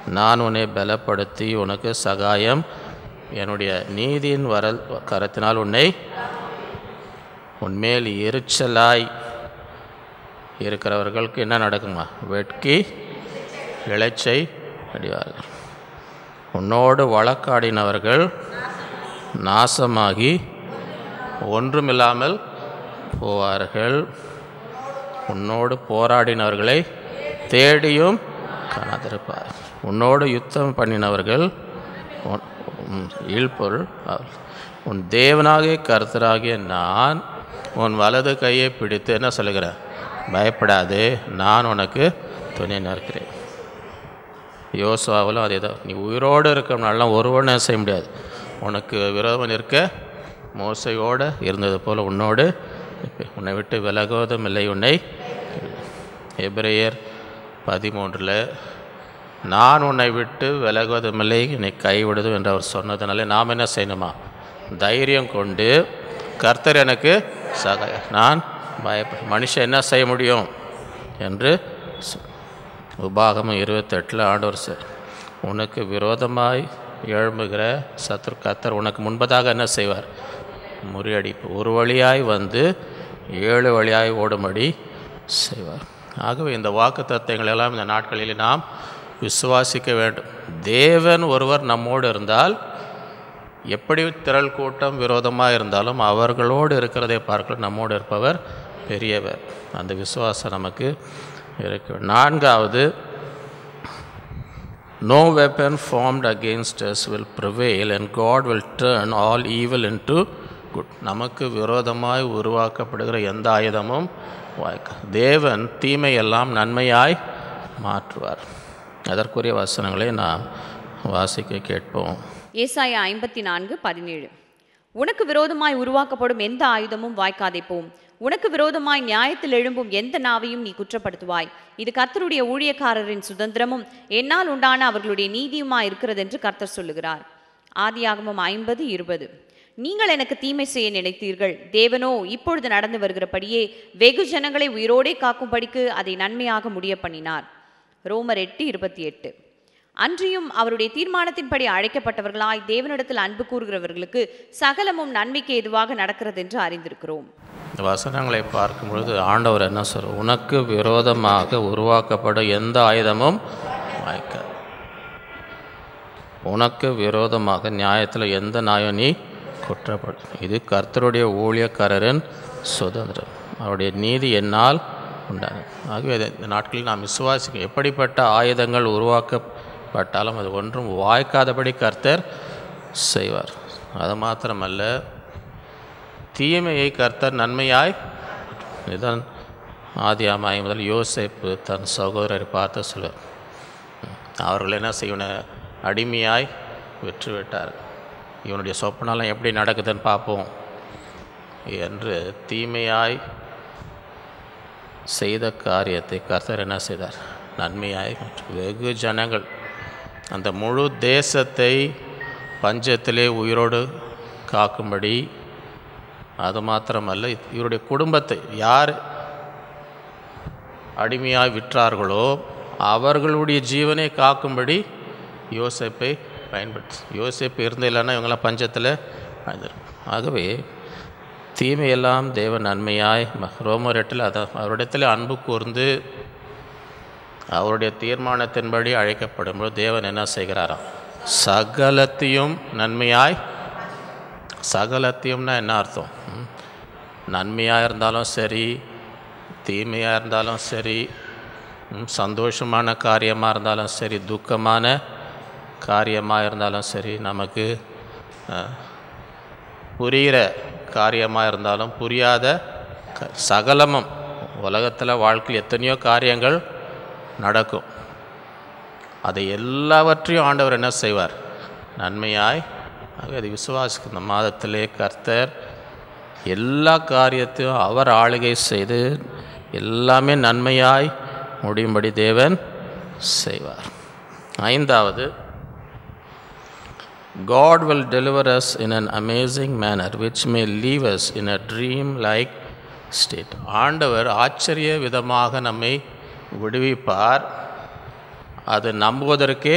நான் உன்னை பலப்படுத்தி உனக்கு சகாயம் என்னுடைய நீதியின் வரல் கரத்தினால் உன்னை உன்மேல் எரிச்சலாய் இருக்கிறவர்களுக்கு என்ன நடக்குமா வெட்கி இளைச்சை அடிவார்கள் உன்னோடு வழக்காடினவர்கள் நாசமாகி ஒன்றுமில்லாமல் போவார்கள் உன்னோடு போராடினவர்களை தேடியும் காணாதிருப்பார் உன்னோடு யுத்தம் பண்ணினவர்கள் உன் உன் இழ்பொருள் அவர். உன் தேவனாகிய கர்த்தராகிய நான் உன் வலது கையை பிடித்து என்ன சொல்லுகிறேன் பயப்படாதே நான் உனக்கு துணை நிற்கிறேன் யோசுவாவிலும் அதே தான் நீ உயிரோடு இருக்கனாலாம் ஒருவனும் செய்ய முடியாது உனக்கு விரோதம் இருக்க மோசையோடு இருந்தது போல் உன்னோடு இருப்பேன். உன்னை விட்டு விலகுவதும் இல்லை உன்னை எபிரேயர் பதிமூன்றில் நான் உன்னை விட்டு விலகுவதுமில்லை என்னை கைவிடுதும் என்று அவர் சொன்னதுனால நாம் என்ன செய்யணுமா தைரியம் கொண்டு கர்த்தர் எனக்கு சகாய நான் பயப்பட மனுஷன் என்ன செய்ய முடியும் என்று சொ- உபாகமம் இருபத்தெட்டில் ஆண்டவர் சார் உனக்கு விரோதமாய் எழும்புகிற சத்ரு கர்த்தர் உனக்கு முன்பதாக என்ன செய்வார் முறியடிப்பு ஒரு வழியாய் வந்து ஏழு வழியாய் ஓடும்படி செய்வார் ஆகவே இந்த வாக்கு தத்துவங்கள் எல்லாம் இந்த நாட்களில் நாம் விசுவாசிக்க வேண்டும் தேவன் ஒருவர் நம்மோடு இருந்தால் எப்படி திரள் கூட்டம் விரோதமாக இருந்தாலும் அவர்களோடு இருக்கிறதை பார்க்க நம்மோடு இருப்பவர் பெரியவர் அந்த விசுவாசம் நமக்கு இருக்கு நான்காவது no weapon formed against us will prevail and God will turn all evil into good நமக்கு விரோதமாய் உருவாக்கப்படுகிற எந்த ஆயுதமும் வாய்க்க தேவன் தீமையெல்லாம் நன்மையாய் மாற்றுவார் அதற்குரிய வசனங்களை நாம் வாசிக்க கேட்போம் ஏசாயா ஐம்பத்தி நான்கு பதினேழு உனக்கு விரோதமாய் உருவாக்கப்படும் எந்த ஆயுதமும் வாய்க்காதே போம் உனக்கு விரோதமாய் நியாயத்தில் எழும்பும் எந்த நாவையும் நீ குற்றப்படுத்துவாய் இது கர்த்தருடைய ஊழியக்காரரின் சுதந்திரமும் என்னால் உண்டான அவர்களுடைய நீதியுமாய் இருக்கிறது என்று கர்த்தர் சொல்லுகிறார் ஆதியாகமம் ஐம்பது இருபது நீங்கள் எனக்கு தீமை செய்ய நினைத்தீர்கள் தேவனோ இப்பொழுது நடந்து வருகிறபடியே வெகு ஜனங்களை உயிரோடே காக்கும்படிக்கு அதை நன்மையாக முடிய பண்ணினார் ரோமர் எட்டு இருபத்தி எட்டு அன்றியும் அவருடைய தீர்மானத்தின்படி அழைக்கப்பட்டவர்களாய் தேவனிடத்தில் அன்பு கூறுகிறவர்களுக்கு சகலமும் நன்மைக்கு எதுவாக நடக்கிறது என்று அறிந்திருக்கிறோம் இந்த வசனங்களை பார்க்கும் பொழுது ஆண்டவர் என்ன சொல்ற உனக்கு விரோதமாக உருவாக்கப்படும் எந்த ஆயுதமும் வாய்க்காது உனக்கு விரோதமாக நியாயத்தில் எந்த நியாயம் நீ குற்றப்படும் இது கர்த்தருடைய ஊழியக்காரரின் சுதந்திரம் அவருடைய நீதி என்னால் உண்டானது ஆகவே இதை இந்த நாட்களில் நாம் விசுவாசிக்க எப்படிப்பட்ட ஆயுதங்கள் உருவாக்கப்பட்டாலும் அது ஒன்றும் வாய்க்காதபடி கர்த்தர் செய்வார் அது மாத்திரமல்ல தீமையை கர்த்தர் நன்மையாய் இதுதான் ஆதியாமாய் முதல் யோசேப்பு தன் சகோதரரை பார்த்து சொல்லுவார் அவர்கள் என்ன செய்யணும் அடிமையாய் விற்று விட்டார் இவனுடைய சொப்பனெல்லாம் எப்படி நடக்குதுன்னு பார்ப்போம் என்று தீமையாய் செய்த காரியத்தை கர்த்தர் என்ன செய்தார் நன்மையாய் மாற்றி- வெகு ஜனங்கள் அந்த முழு தேசத்தை பஞ்சத்திலே உயிரோடு காக்கும்படி அது மாத்திரமல்ல இவருடைய குடும்பத்தை யார் அடிமையாய் விற்றார்களோ அவர்களுடைய ஜீவனை காக்கும்படி யோசேப்பை பயன்படுத்தி யோசேப்பு இருந்த இல்லைன்னா இவங்களாம் பஞ்சத்தில் வாழ்ந்திருக்கும். ஆகவே தீமையெல்லாம் தேவ நன்மையாய் ம- ரோமர் எட்டில் அதான் அவரிடத்தில் அன்பு கூர்ந்து அவருடைய தீர்மானத்தின்படி அழைக்கப்படும்போது தேவன் என்ன செய்கிறாராம் சகலத்தையும் நன்மையாய் சகலத்தையும்னா என்ன அர்த்தம் ம்? நன்மையாக இருந்தாலும் சரி தீமையாக இருந்தாலும் சரி ம், சந்தோஷமான காரியமாக இருந்தாலும் சரி துக்கமான காரியமாக இருந்தாலும் சரி நமக்கு அஹ், புரிகிற காரியமாக இருந்தாலும் புரியாத க- சகலமும் உலகத்தில் வாழ்க்கையில் எத்தனையோ காரியங்கள் நடக்கும் அதை எல்லாவற்றையும் ஆண்டவர் என்ன செய்வார் நன்மையாய் ஆக அது விசுவாசிக்கு இந்த மாதத்திலே கர்த்தர் எல்லா காரியத்தையும் அவர் ஆளுகை செய்து எல்லாமே நன்மையாய் முடியும்படி தேவன் செய்வார் ஐந்தாவது God will deliver us in an amazing manner which may leave us in a dream like state. ஆண்டவர் ஆச்சரிய விதமாக நம்மை விடுவிப்பார் அது நம்புவதற்கே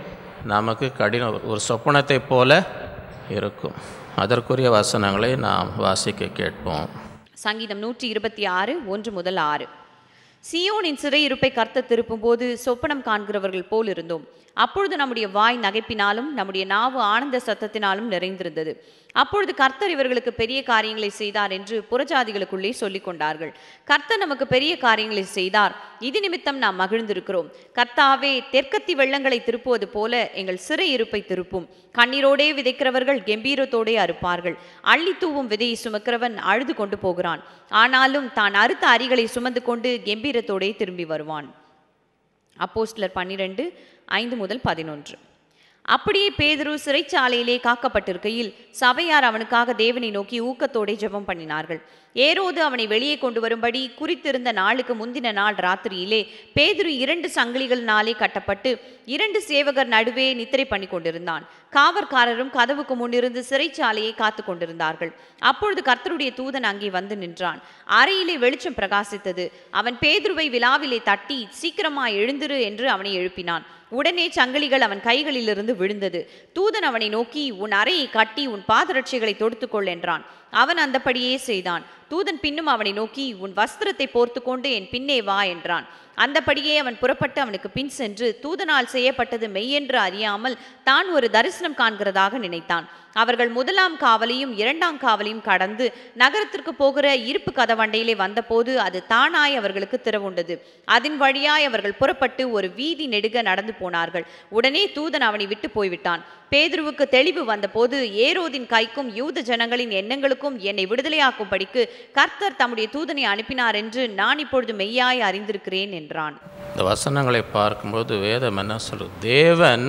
நமக்கு கடினம் ஒரு சொப்பனத்தைப் போல இருக்கும் அதற்குரிய வசனங்களை நாம் வாசிக்க கேட்போம் சங்கீதம் நூற்றி இருபத்தி ஆறு ஒன்று முதல் ஆறு சியோனின் சிறையிருப்பை கர்த்த திருப்பும்போது சொப்பனம் காண்கிறவர்கள் போல் இருந்தோம் அப்பொழுது நம்முடைய வாய் நகைப்பினாலும் நம்முடைய நாவு ஆனந்த சத்தத்தினாலும் நிறைந்திருந்தது அப்பொழுது கர்த்தர் இவர்களுக்கு பெரிய காரியங்களை செய்தார் என்று புறஜாதிகளுக்குள்ளே சொல்லிக் கொண்டார்கள் கர்த்தர் நமக்கு பெரிய காரியங்களை செய்தார் இது நிமித்தம் நாம் மகிழ்ந்திருக்கிறோம் கர்த்தாவே தெற்கத்தி வெள்ளங்களை திருப்புவது போல எங்கள் சிறை இருப்பை திருப்பும் கண்ணீரோடே விதைக்கிறவர்கள் கெம்பீரத்தோடே அறுப்பார்கள் அள்ளி தூவும் விதையை சுமக்கிறவன் அழுது கொண்டு போகிறான் ஆனாலும் தான் அறுத்த அரிகளை சுமந்து கொண்டு கெம்பீரத்தோடே திரும்பி வருவான் அப்போஸ்தலர் பன்னிரண்டு ஐந்து முதல் பதினொன்று அப்படியே பேதுரு சிறைச்சாலையிலே காக்கப்பட்டிருக்கையில் சபையார் அவனுக்காக தேவனை நோக்கி ஊக்கத்தோடே ஜெபம் பண்ணினார்கள் ஏரோது அவனை வெளியே கொண்டு வரும்படி குறித்திருந்த நாளுக்கு முந்தின நாள் ராத்திரியிலே பேதுரு இரண்டு சங்கிலிகளினாலே கட்டப்பட்டு இரண்டு சேவகர் நடுவே நித்திரை பண்ணி கொண்டிருந்தான் காவற்காரரும் கதவுக்கு முன்னிருந்து சிறைச்சாலையை காத்து கொண்டிருந்தார்கள் அப்பொழுது கர்த்தருடைய தூதன் அங்கே வந்து நின்றான் அறையிலே வெளிச்சம் பிரகாசித்தது அவன் பேதுருவை விழாவிலே தட்டி சீக்கிரமாய் எழுந்திரு என்று அவனை எழுப்பினான் உடனே சங்கிலிகள் அவன் கைகளிலிருந்து விழுந்தது தூதன் அவனை நோக்கி உன் அறையை கட்டி உன் பாதரட்சைகளை தொடுத்துக்கொள் என்றான் அவன் அந்தபடியே செய்தான் தூதன் பின்னும் அவனை நோக்கி உன் வஸ்திரத்தை போர்த்துக்கொண்டு என் பின்னே வா என்றான் அந்தபடியே அவன் புறப்பட்டு அவனுக்கு பின் சென்று தூதனால் செய்யப்பட்டது மெய்யென்று அறியாமல் தான் ஒரு தரிசனம் காண்கிறதாக நினைத்தான் அவர்கள் முதலாம் காவலையும் இரண்டாம் காவலையும் கடந்து நகரத்திற்கு போகிற இருப்பு கதவண்டையிலே வந்தபோது அது தானாய் அவர்களுக்கு திறவுண்டது அதன் வழியாய் அவர்கள் புறப்பட்டு ஒரு வீதி நெடுக நடந்து போனார்கள் உடனே தூதன் அவனை விட்டு போய்விட்டான் பேதுருவுக்கு தெளிவு வந்தபோது ஏரோதின் கைக்கும் யூத ஜனங்களின் எண்ணங்களுக்கும் என்னை விடுதலையாக்கும்படிக்கு கர்த்தர் தம்முடைய தூதனை அனுப்பினார் என்று நான் இப்பொழுது மெய்யாய் அறிந்திருக்கிறேன் என்றான் இந்த வசனங்களை பார்க்கும்போது வேதம் என்ன சொல்லுது தேவன்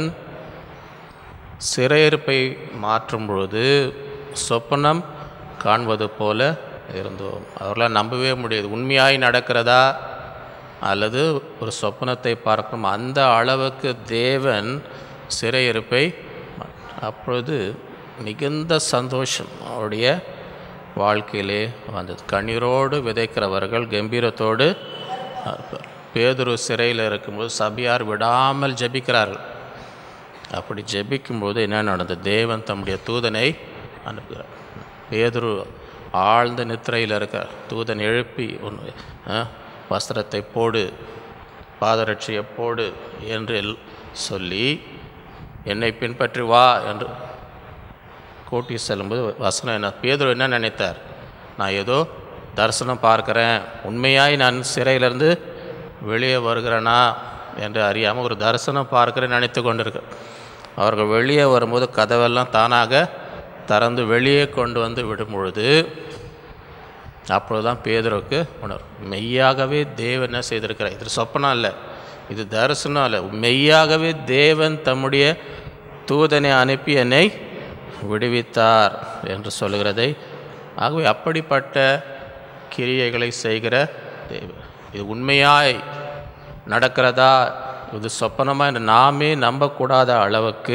சிறையிருப்பை மாற்றும் பொழுது சொப்பனம் காண்பது போல இருந்தோம் அவர்களால் நம்பவே முடியாது உண்மையாய் நடக்கிறதா அல்லது ஒரு சொப்பனத்தை பார்க்கும் அந்த அளவுக்கு தேவன் சிறையிருப்பை மா- அப்பொழுது மிகுந்த சந்தோஷம் அவருடைய வாழ்க்கையிலே வந்தது கண்ணீரோடு விதைக்கிறவர்கள் கம்பீரத்தோடு அறுப்பார். பேதுரு சிறையில் இருக்கும்போது சபையார் விடாமல் ஜெபிக்கிறார்கள் அப்படி ஜெபிக்கும்போது என்ன நடந்தது தேவன் தம்முடைய தூதனை அனுப்புகிறார் பேதுரு ஆழ்ந்த நித்திரையில் இருக்கார் தூதன் எழுப்பி ஒன்று வஸ்திரத்தை போடு பாதரட்சியை போடு என்று எல்- சொல்லி என்னை பின்பற்றி வா என்று கூட்டி செல்லும்போது வசனம் என்ன பேதுரு என்ன நினைத்தார் நான் ஏதோ தரிசனம் பார்க்கிறேன் உண்மையாய் நான் சிறையிலிருந்து வெளியே வருகிறேனா என்று அறியாமல் ஒரு தரிசனம் பார்க்கிறேன் நினைத்து கொண்டிருக்க அவர்கள் வெளியே வரும்போது கதவெல்லாம் தானாக திறந்து வெளியே கொண்டு வந்து விடும் பொழுது அப்பொழுது தான் பேதுருக்கு உணர் மெய்யாகவே தேவன் என்ன செய்திருக்கிறார் இது சொப்பனம் இல்லை இது தரிசனம் இல்லை மெய்யாகவே தேவன் தம்முடைய தூதனை அனுப்பி என்னை விடுவித்தார் என்று சொல்லுகிறதை ஆகவே அப்படிப்பட்ட கிரியைகளை செய்கிற தேவன் இது உண்மையாய் நடக்கிறதா இது சொப்பனமா என்று நாமே நம்பக்கூடாத அளவுக்கு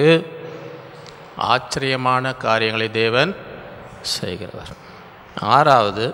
ஆச்சரியமான காரியங்களை தேவன் செய்கிறவர் ஆறாவது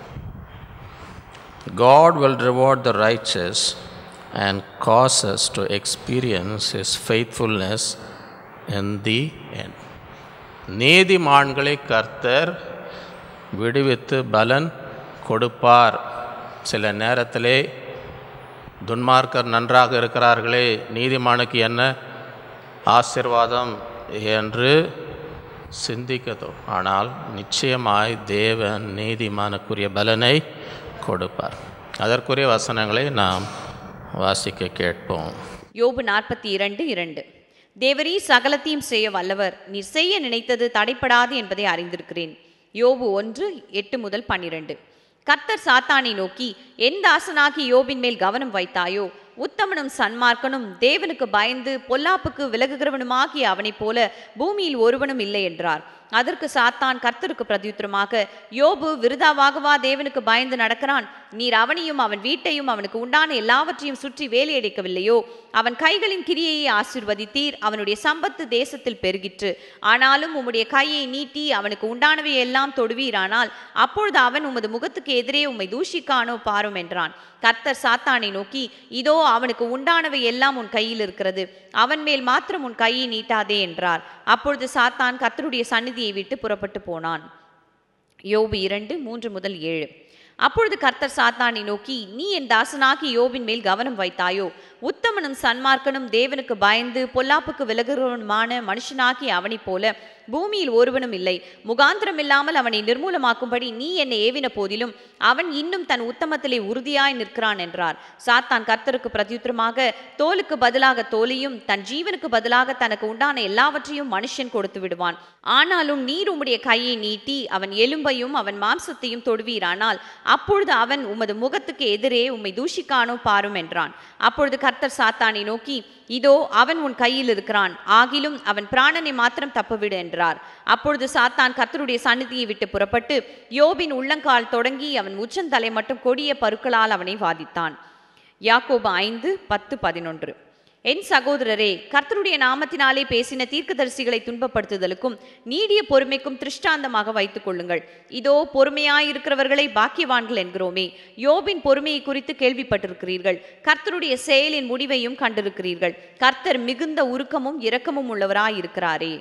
God will reward the righteous and cause us to experience His faithfulness in the end. நீதிமான்களை கர்த்தர் விடுவித்து பலன் கொடுப்பார் சில நேரத்திலே துன்மார்க்கர் நன்றாக இருக்கிறார்களே நீதிமானுக்கு என்ன ஆசிர்வாதம் என்று சிந்திக்கதோ ஆனால் நிச்சயமாய் தேவன் நீதிமானுக்குரிய பலனை கொடுப்பார் அதற்குரிய வசனங்களை நாம் வாசிக்க கேட்போம் யோபு நாற்பத்தி இரண்டு இரண்டு தேவரீ சகலத்தையும் செய்ய வல்லவர் நீர் செய்ய நினைத்தது தடைப்படாது என்பதை அறிந்திருக்கிறேன் யோபு ஒன்று எட்டு முதல் பன்னிரண்டு கர்த்தர் சாத்தானை நோக்கி என் தாசனாகி யோபின் மேல் கவனம் வைத்தாயோ உத்தமனும் சன்மார்க்கனும் தேவனுக்கு பயந்து பொல்லாப்புக்கு விலகுகிறவனுமாகிய அவனைப் போல பூமியில் ஒருவனும் இல்லை என்றார் அதற்கு சாத்தான் கர்த்தருக்கு பிரதியுத்தரமாக யோபு விருதாவாகவா தேவனுக்கு பயந்து நடக்கிறான் நீர் அவனையும் அவன் வீட்டையும் அவனுக்கு உண்டான எல்லாவற்றையும் சுற்றி வேலையடைக்கவில்லையோ அவன் கைகளின் கிரியையை ஆசிர்வதித்தீர் அவனுடைய சம்பத்து தேசத்தில் பெருகிற்று ஆனாலும் உம்முடைய கையை நீட்டி அவனுக்கு உண்டானவை எல்லாம் தொடுவீரானால் அப்பொழுது அவன் உமது முகத்துக்கு எதிரே உம்மை தூஷிக்கானோ பாரும் என்றான் கர்த்தர் சாத்தானை நோக்கி இதோ அவனுக்கு உண்டானவை எல்லாம் உன் கையில் இருக்கிறது அவன் மேல் மாத்திரம் உன் கையை நீட்டாதே என்றார் அப்பொழுது சாத்தான் கர்த்தருடைய சந்நிதியை விட்டு புறப்பட்டு போனான் யோபு இரண்டு மூன்று முதல் ஏழு அப்பொழுது கர்த்தர் சாத்தானை நோக்கி நீ என் தாசனாகி யோபின் மேல் கவனம் வைத்தாயோ உத்தமனும் சன்மார்க்கனும் தேவனுக்கு பயந்து பொல்லாப்புக்கு விலகுறவனுமான மனுஷனாகி அவனைப் போல பூமியில் ஒருவனும் இல்லை முகாந்திரம் இல்லாமல் அவனை நிர்மூலமாக்கும்படி நீ என்னை ஏவின போதிலும் அவன் இன்னும் தன் உத்தமத்திலே உறுதியாய் நிற்கிறான் என்றார் சாத்தான் கர்த்தருக்கு பிரத்யுத்தரமாக தோலுக்கு பதிலாக தோலையும் தன் ஜீவனுக்கு பதிலாக தனக்கு உண்டான எல்லாவற்றையும் மனுஷன் கொடுத்து விடுவான் ஆனாலும் நீர் உம்முடைய கையை நீட்டி அவன் எலும்பையும் அவன் மாம்சத்தையும் தொடுவீரானால் அப்பொழுது அவன் உமது முகத்துக்கு எதிரே உம்மை தூஷிக்கானோ பாரும் என்றான் அப்பொழுது கர்த்தர் சாத்தானை நோக்கி இதோ அவன் உன் கையில் இருக்கிறான் ஆகிலும் அவன் பிராணனை மாத்திரம் தப்பவிடு என்றார் அப்பொழுது சாத்தான் கர்த்தருடைய சந்நிதியை விட்டு புறப்பட்டு யோபின் உள்ளங்கால் தொடங்கி அவன் உச்சந்தலை மட்டும் கொடிய பருக்களால் அவனை வாதித்தான் யாக்கோபு ஐந்து பத்து பதினொன்று என் சகோதரரே கர்த்தருடைய நாமத்தினாலே பேசின தீர்க்கதரிசிகளை துன்பப்படுத்துதலுக்கும் நீடிய பொறுமைக்கும் திருஷ்டாந்தமாக வைத்துக் கொள்ளுங்கள் இதோ பொறுமையாயிருக்கிறவர்களை பாக்கியவான்கள் என்கிறோமே யோபின் பொறுமையை குறித்து கேள்விப்பட்டிருக்கிறீர்கள் கர்த்தருடைய செயலின் முடிவையும் கண்டிருக்கிறீர்கள் கர்த்தர் மிகுந்த உருக்கமும் இரக்கமும் உள்ளவராயிருக்கிறாரே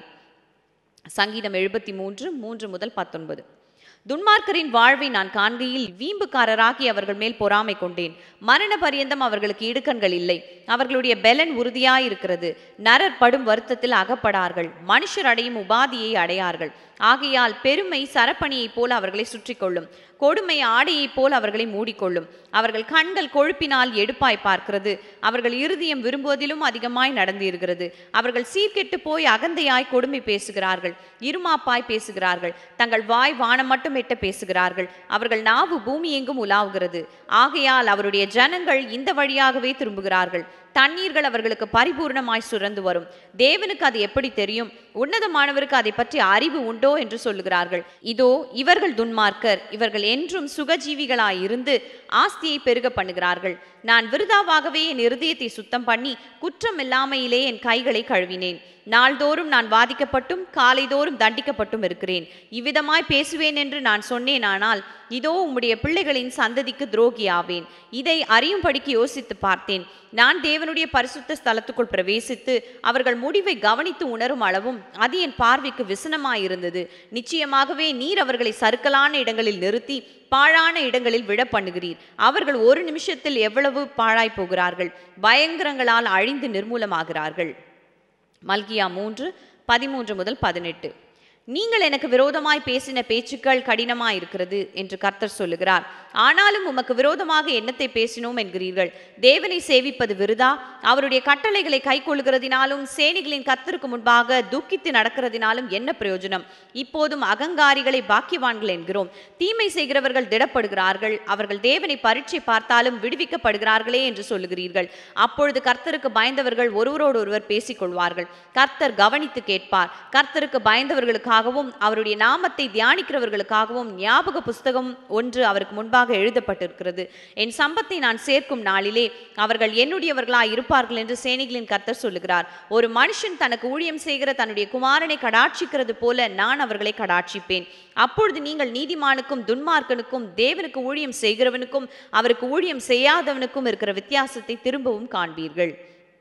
சங்கீதம் எழுபத்தி மூன்று மூன்று முதல் பத்தொன்பது துன்மார்க்கரின் வாழ்வை நான் காண்கையில் வீம்புக்காரராகி அவர்கள் மேல் பொறாமை கொண்டேன் மரண பரியந்தம் அவர்களுக்கு இடுக்கண்கள் இல்லை அவர்களுடைய பெலன் உறுதியாயிருக்கிறது நரர் படும் வருத்தத்தில் அகப்படார்கள் மனுஷர் அடையும் உபாதியை அடையார்கள் ஆகையால் பெருமை சரப்பணியைப் போல அவர்களை சுற்றி கொள்ளும் கொடுமை ஆடையைப் போல் அவர்களை மூடிக்கொள்ளும் அவர்கள் கண்கள் கொழுப்பினால் எடுப்பாய் பார்க்கிறது அவர்கள் இருதயம் விரும்புவதிலும் அதிகமாய் நடந்திருக்கிறது அவர்கள் சீர்கெட்டு போய் அகந்தையாய் கொடுமை பேசுகிறார்கள் இருமாப்பாய் பேசுகிறார்கள் தங்கள் வாய் வானம் மட்டும் எட்ட பேசுகிறார்கள் அவர்கள் நாவு பூமி எங்கும் உலாவுகிறது ஆகையால் அவருடைய ஜனங்கள் இந்த வழியாகவே திரும்புகிறார்கள் தண்ணீர்கள் அவர்களுக்கு பரிபூர்ணமாய் சுரந்து வரும் தேவனுக்கு அது எப்படி தெரியும் உன்னதமானவருக்கு அதை பற்றி அறிவு உண்டோ என்று சொல்லுகிறார்கள் இதோ இவர்கள் துன்மார்க்கர் இவர்கள் என்றும் சுகஜீவிகளாய் இருந்து ஆஸ்தியை பெருக பண்ணுகிறார்கள் நான் விருதாவாகவே என் இருதயத்தை சுத்தம் பண்ணி குற்றம் இல்லாமையிலே என் கைகளை கழுவினேன் நாள்தோறும் நான் வாதிக்கப்பட்டும் காலைதோறும் தண்டிக்கப்பட்டும் இருக்கிறேன் இவ்விதமாய் பேசுவேன் என்று நான் சொன்னேனானால் இதோ உம்முடைய பிள்ளைகளின் சந்ததிக்கு துரோகியாவேன் இதை அறியும்படிக்கு யோசித்து பார்த்தேன் நான் தேவனுடைய பரிசுத்த ஸ்தலத்துக்குள் பிரவேசித்து அவர்கள் முடிவை கவனித்து உணரும் அளவும் அது என் பார்வைக்கு விசனமாயிருந்தது நிச்சயமாகவே நீர் அவர்களை சறுக்கலான இடங்களில் நிறுத்தி பாழான இடங்களில் விழ பண்ணுகிறீர் அவர்கள் ஒரு நிமிஷத்தில் எவ்வளவு பாழாய் போகிறார்கள் பயங்கரங்களால் அழிந்து நிர்மூலமாகிறார்கள் மல்கியா மூன்று பதிமூன்று முதல் பதினெட்டு நீங்கள் எனக்கு விரோதமாய் பேசின பேச்சுக்கள் கடினமாய் இருக்கிறது என்று கர்த்தர் சொல்லுகிறார் ஆனாலும் உமக்கு விரோதமாக என்னத்தை பேசினோம் என்கிறீர்கள் தேவனை சேவிப்பது விருதா அவருடைய கட்டளைகளை கைக்கொள்கிறதினாலும் சேனைகளின் கர்த்தருக்கு முன்பாக துக்கித்து நடக்கிறதினாலும் என்ன பிரயோஜனம் இப்போதும் அகங்காரிகளை பாக்கியவான்கள் என்கிறோம் தீமை செய்கிறவர்கள் திடப்படுகிறார்கள் அவர்கள் தேவனை பரீட்சை பார்த்தாலும் விடுவிக்கப்படுகிறார்களே என்று சொல்லுகிறீர்கள் அப்பொழுது கர்த்தருக்கு பயந்தவர்கள் ஒருவரோடு ஒருவர் பேசிக்கொள்வார்கள் கர்த்தர் கவனித்து கேட்பார் கர்த்தருக்கு பயந்தவர்களுக்காகவும் அவருடைய நாமத்தை தியானிக்கிறவர்களுக்காகவும் ஞாபக புஸ்தகம் ஒன்று அவருக்கு முன்பாக எழுதப்பட்டிருக்கிறது என் சம்பத்தை நான் சேர்க்கும் நாளிலே அவர்கள் என்னுடையவர்களாய் இருப்பார்கள் என்று சேனைகளின் கர்த்தர் சொல்லுகிறார் ஒரு மனுஷன் தனக்கு ஊழியம் செய்கிற தன்னுடைய குமாரனை கடாட்சிக்கிறது போல நான் அவர்களை கடாட்சிப்பேன் அப்பொழுது நீங்கள் நீதிமானுக்கும் துன்மார்க்கனுக்கும் தேவனுக்கு ஊழியம் செய்கிறவனுக்கும் அவருக்கு ஊழியம் செய்யாதவனுக்கும் இருக்கிற வித்தியாசத்தை திரும்பவும் காண்பீர்கள்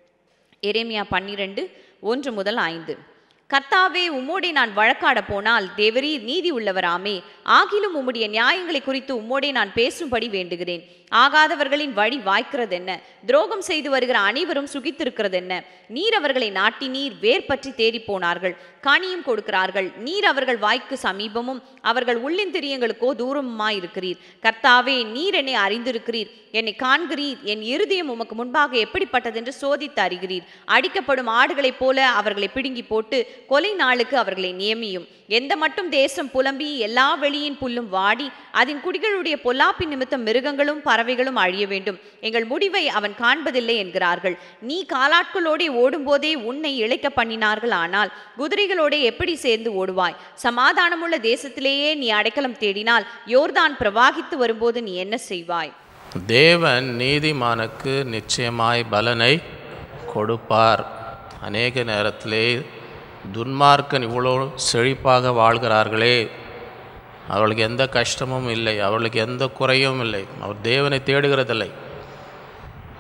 எரேமியா பன்னிரண்டு ஒன்று முதல் ஐந்து கர்த்தாவே உம்மோடே நான் வழக்காட போனால் தேவரீர் நீதி உள்ளவராமே ஆகிலும் உம்முடைய நியாயங்களை குறித்து உம்மோடே நான் பேசும்படி வேண்டுகிறேன் ஆகாதவர்களின் வழி வாய்க்கிறது என்ன துரோகம் செய்து வருகிற அனைவரும் சுகித்திருக்கிறது என்ன நீர் அவர்களை நாட்டி நீர் வேர் பற்றி தேடி போனார்கள் கனியும் கொடுக்கிறார்கள் நீர் அவர்கள் வாய்க்கு சமீபமும் அவர்கள் உள்ளின் திரியங்களுக்கோ தூரமுமாய் இருக்கிறீர் கர்த்தாவே நீர் என்னை அறிந்திருக்கிறீர் என்னை காண்கிறீர் என் இருதயம் உமக்கு முன்பாக எப்படிப்பட்டதென்று சோதித்து அறிகிறீர் அடிக்கப்படும் ஆடுகளைப் போல அவர்களை பிடுங்கி போட்டு கொலை நாளுக்கு அவர்களை நியமியும் எந்த மட்டும் தேசம் புலம்பி எல்லா வெளியின் புல்லும் வாடி அதன் குடிகளுடைய பொல்லாப்பின் நிமித்தம் மிருகங்களும் பறவைகளும் அழிய வேண்டும் எங்கள் முடிவை அவன் காண்பதில்லை என்கிறார்கள் நீ காலாட்களோடே ஓடும்போதே உன்னை இழைக்க பண்ணினார்கள் ஆனால் குதிரைகளோடே எப்படி சேர்ந்து ஓடுவாய் சமாதானமுள்ள தேசத்திலேயே நீ அடைக்கலம் தேடினால் யோர்தான் பிரவாகித்து வரும்போது நீ என்ன செய்வாய் தேவன் நீதிமானுக்கு நிச்சயமாய் பலனை கொடுப்பார் அநேக நேரத்திலே துன்மார்க்கன் இவ்வளோ செழிப்பாக வாழ்கிறார்களே அவர்களுக்கு எந்த கஷ்டமும் இல்லை அவர்களுக்கு எந்த குறையும் இல்லை அவர் தேவனை தேடுகிறதில்லை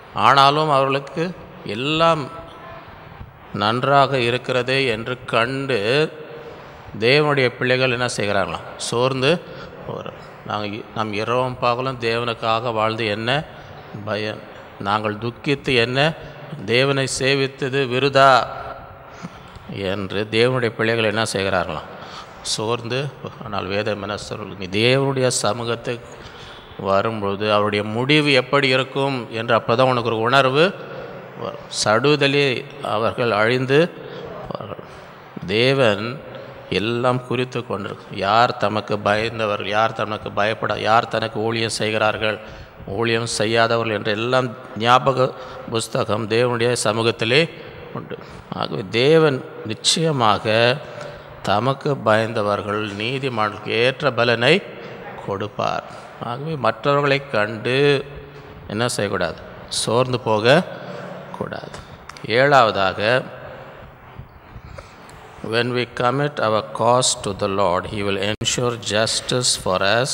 ஆனாலும் அவர்களுக்கு எல்லாம் நன்றாக இருக்கிறது என்று கண்டு தேவனுடைய பிள்ளைகள் என்ன செய்கிறாங்களாம் சோர்ந்து போகிறார் நாங்கள் நம் இரவும் பகலும் தேவனுக்காக வாழ்ந்து என்ன பயம் நாங்கள் துக்கித்து என்ன தேவனை சேவித்தது விருதா என்று தேவனுடைய பிள்ளைகள் என்ன செய்கிறார்களாம் சோர்ந்து ஆனால் வேதம் என்ன சொல்றது? நீ தேவனுடைய சமூகத்துக்கு வரும்பொழுது அவருடைய முடிவு எப்படி இருக்கும் என்று அப்போ தான் உனக்கு ஒரு உணர்வு வரும். சடுதலே அவர்கள் அழிந்து போவார்கள். தேவன் எல்லாம் குறித்து கொண்டிருக்கும் யார் தமக்கு பயந்தவர்கள் யார் தனக்கு பயப்பட யார் தனக்கு ஊழியம் செய்கிறார்கள் ஊழியம் செய்யாதவர்கள் என்ற எல்லாம் ஞாபக புஸ்தகம் தேவனுடைய சமூகத்திலே உண்டு ஆகவே தேவன் நிச்சயமாக தமக்கு பயந்தவர்கள் நீதிமான்களுக்கு ஏற்ற பலனை கொடுப்பார் ஆகவே மற்றவர்களை கண்டு என்ன செய்யக்கூடாது சோர்ந்து போக கூடாது ஏழாவதாக when we commit our cause to the Lord, He will ensure justice for us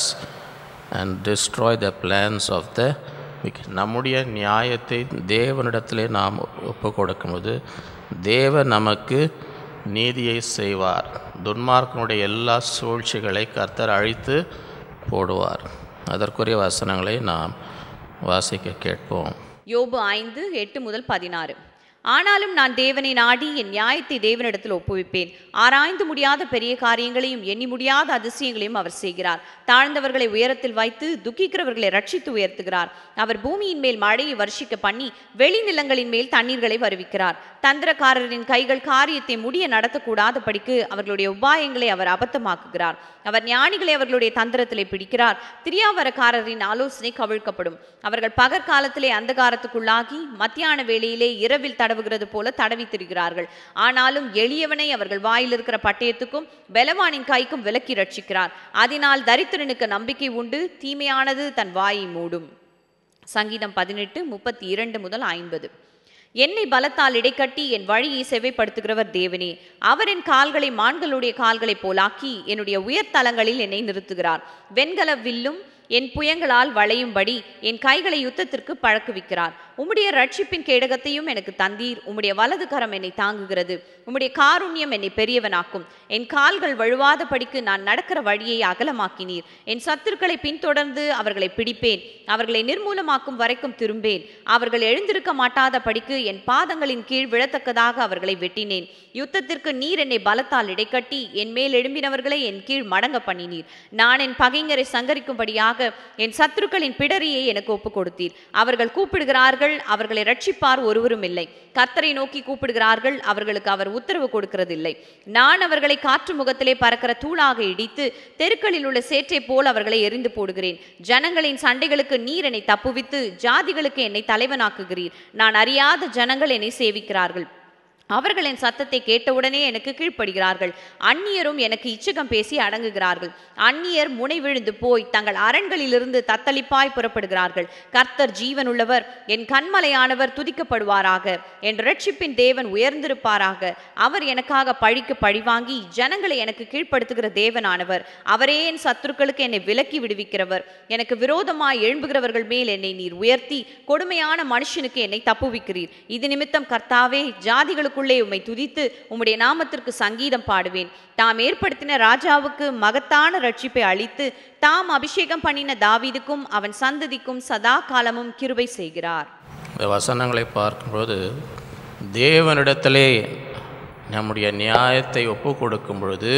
and destroy the plans of the wicked. நம்முடைய நியாயத்தை தேவனிடத்திலே நாம் ஒப்பு கொடுக்கும்போது தேவன் நமக்கு நீதியை செய்வார் துன்மார்க்கனுடைய எல்லா சூழ்ச்சிகளை கர்த்தர் அழித்து போடுவார் அதற்குரிய வசனங்களை நாம் வாசிக்க கேட்போம் யோபு ஐந்து எட்டு முதல் பதினாறு ஆனாலும் நான் தேவனை நாடி என் நியாயத்தை தேவனிடத்தில் ஒப்புவிப்பேன் ஆராய்ந்து முடியாத பெரிய காரியங்களையும் எண்ணி முடியாத அதிசயங்களையும் அவர் செய்கிறார் தாழ்ந்தவர்களை உயரத்தில் வைத்து துக்கிக்கிறவர்களை ரட்சித்து உயர்த்துகிறார் அவர் பூமியின் மேல் மழையை வருஷிக்க பண்ணி வெளிநிலங்களின் மேல் தண்ணீர்களை வருவிக்கிறார் தந்திரக்காரரின் கைகள் காரியத்தை முடிய நடத்தக்கூடாத படிக்கு அவர்களுடைய உபாயங்களை அவர் அபத்தமாக்குகிறார் அவர் ஞானிகளை அவர்களுடைய தந்திரத்திலே பிடிக்கிறார் திரியாவரக்காரரின் ஆலோசனை கவிழ்க்கப்படும் அவர்கள் பகற்காலத்திலே அந்தகாரத்துக்குள்ளாகி மத்தியான வேளையிலே இரவில் தடவுகிறது போல தடவி திரிகிறார்கள் ஆனாலும் எளியவனை அவர்கள் வாயில் இருக்கிற பட்டயத்துக்கும் பலவானின் கைக்கும் விலக்கி ரட்சிக்கிறார் அதனால் தரித்திரனுக்கு நம்பிக்கை உண்டு தீமையானது தன் வாயை மூடும் சங்கீதம் பதினெட்டு முப்பத்தி இரண்டு முதல் ஐம்பது என்னை பலத்தால் இடைக்கட்டி என் வழியை செவைப்படுத்துகிறவர் தேவனே அவர் என் கால்களை மான்களுடைய கால்களைப் போலாக்கி என்னுடைய உயர்தலங்களில் என்னை நிறுத்துகிறார் வெண்கல வில்லும் என் புயங்களால் வளையும்படி என் கைகளை யுத்தத்திற்கு பழக்குவிக்கிறார் உம்முடைய ரட்சிப்பின் கேடகத்தையும் எனக்கு தந்தீர் உம்முடைய வலது கரம் என்னை தாங்குகிறது உம்முடைய காருண்யம் என்னை பெரியவனாக்கும் என் கால்கள் வழுவாத படிக்கு நான் நடக்கிற வழியை அகலமாக்கினீர் என் சத்துருக்களை பின்தொடர்ந்து அவர்களை பிடிப்பேன் அவர்களை நிர்மூலமாக்கும் வரைக்கும் திரும்பேன் அவர்கள் எழுந்திருக்க மாட்டாத படிக்கு என் பாதங்களின் கீழ் விழத்தக்கதாக அவர்களை வெட்டினேன் யுத்தத்திற்கு நீர் என்னை பலத்தால் இடைக்கட்டி என் மேல் எழும்பினவர்களை என் கீழ் மடங்க பண்ணினீர் நான் என் பகைஞரை சங்கரிக்கும்படியாக என் சத்துருக்களின் பிடரியை எனக்கு ஒப்புக் கொடுத்தீர் அவர்கள் கூப்பிடுகிறார்கள் அவர்களை ரட்சிப்பார் ஒருவரும் இல்லை கர்த்தரை நோக்கி கூப்பிடுகிறார்கள் அவர்களுக்கு அவர் உத்தரவு கொடுக்கிறதில்லை நான் அவர்களை காற்று முகத்திலே பறக்கிற தூளாக இடித்து தெருக்களில் உள்ள சேற்றை போல் அவர்களை எரிந்து போடுகிறேன் ஜனங்களின் சண்டைகளுக்கு நீர் என்னை தப்புவித்து ஜாதிகளுக்கு என்னை தலைவனாக்குகிறீர் நான் அறியாத ஜனங்கள் என்னை சேவிக்கிறார்கள் அவர்கள் என் சத்தத்தை கேட்டவுடனே எனக்கு கீழ்ப்படுகிறார்கள் அந்நியரும் எனக்கு இச்சகம் பேசி அடங்குகிறார்கள் அந்நியர் முனை விழுந்து போய் தங்கள் அரண்களிலிருந்து தத்தளிப்பாய் புறப்படுகிறார்கள் கர்த்தர் ஜீவனுள்ளவர் என் கண்மலையானவர் துதிக்கப்படுவாராக என் ரட்சிப்பின் தேவன் உயர்ந்திருப்பாராக அவர் எனக்காக பழிக்கு பழிவாங்கி ஜனங்களை எனக்கு கீழ்ப்படுத்துகிற தேவனானவர் அவரே என் சத்துருக்களுக்கு என்னை விலக்கி விடுவிக்கிறவர் எனக்கு விரோதமாய் எழும்புகிறவர்கள் மேல் என்னை நீர் உயர்த்தி கொடுமையான மனுஷனுக்கு என்னை தப்புவிக்கிறீர் இது நிமித்தம் கர்த்தாவே ஜாதிகளுக்குள்ளே உம்மை துதித்து உம்முடைய நாமத்திற்கு சங்கீதம் பாடுவேன் தாம் ஏற்படுத்தின ராஜாவுக்கு மகத்தான ரட்சிப்பை அளித்து தாம் அபிஷேகம் பண்ணின தாவீதுக்கும் அவன் சந்ததிக்கும் சதா காலமும் கிருபை செய்கிறார் இந்த வசனங்களை பார்க்கும்போது தேவனிடத்திலே நம்முடைய நியாயத்தை ஒப்பு கொடுக்கும் பொழுது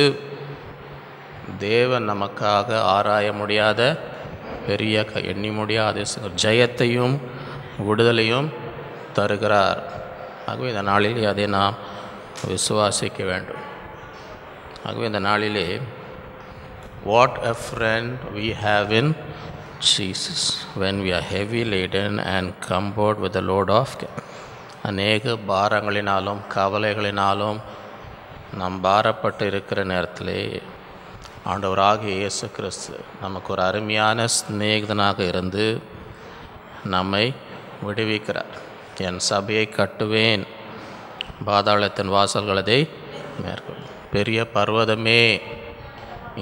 தேவன் நமக்காக ஆராய முடியாத பெரிய க- எண்ணி முடியாத ச- ஜெயத்தையும் விடுதலையும் தருகிறார் ஆகவே இந்த நாளிலே அதை நாம் விசுவாசிக்க வேண்டும் ஆகவே இந்த நாளிலே what a friend we have in Jesus when we are heavy laden and cumbered with the load of care. அநேக பாரங்களினாலும் கவலைகளினாலும் நாம் பாரப்பட்டு இருக்கிற நேரத்திலே ஆண்டவராகிய இயேசு கிறிஸ்து நமக்கு ஒரு அருமையான சிநேகிதனாக இருந்து நம்மை விடுவிக்கிறார் என் சபையை கட்டுவேன் பாதாளத்தின் வாசல்கள் அதை மேற்கொள் பெரிய பர்வதமே நீ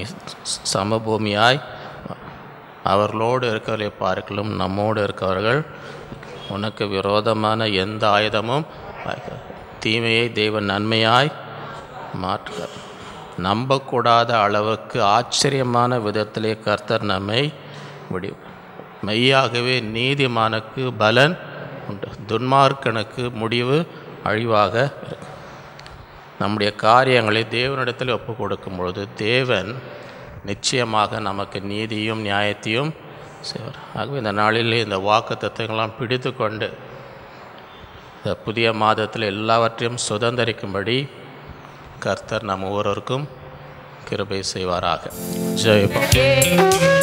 சமபூமியாய் அவர்களோடு இருக்கிறவர்களை பார்க்கலும் நம்மோடு இருக்கிறவர்கள் உனக்கு விரோதமான எந்த ஆயுதமும் வாய்க்காது. தீமையை தேவன் நன்மையாய் மாற்றுகிறார் நம்பக்கூடாத அளவுக்கு ஆச்சரியமான விதத்திலே கர்த்தர் நம்மை முடி மெய்யாகவே நீதிமானுக்கு பலன் உண்டு துன்மார்க்கனுக்கு முடிவு அழிவாக இருக்கும் நம்முடைய காரியங்களை தேவனிடத்தில் ஒப்பு கொடுக்கும் பொழுது தேவன் நிச்சயமாக நமக்கு நீதியும் நியாயத்தையும் செய்வார் ஆகவே இந்த நாளிலே இந்த வாக்கு தத்துவங்களாம் பிடித்து கொண்டு இந்த புதிய மாதத்தில் எல்லாவற்றையும் சுதந்திரிக்கும்படி கர்த்தர் நம் ஒவ்வொருவருக்கும் கிருபை செய்வாராக ஜெயபா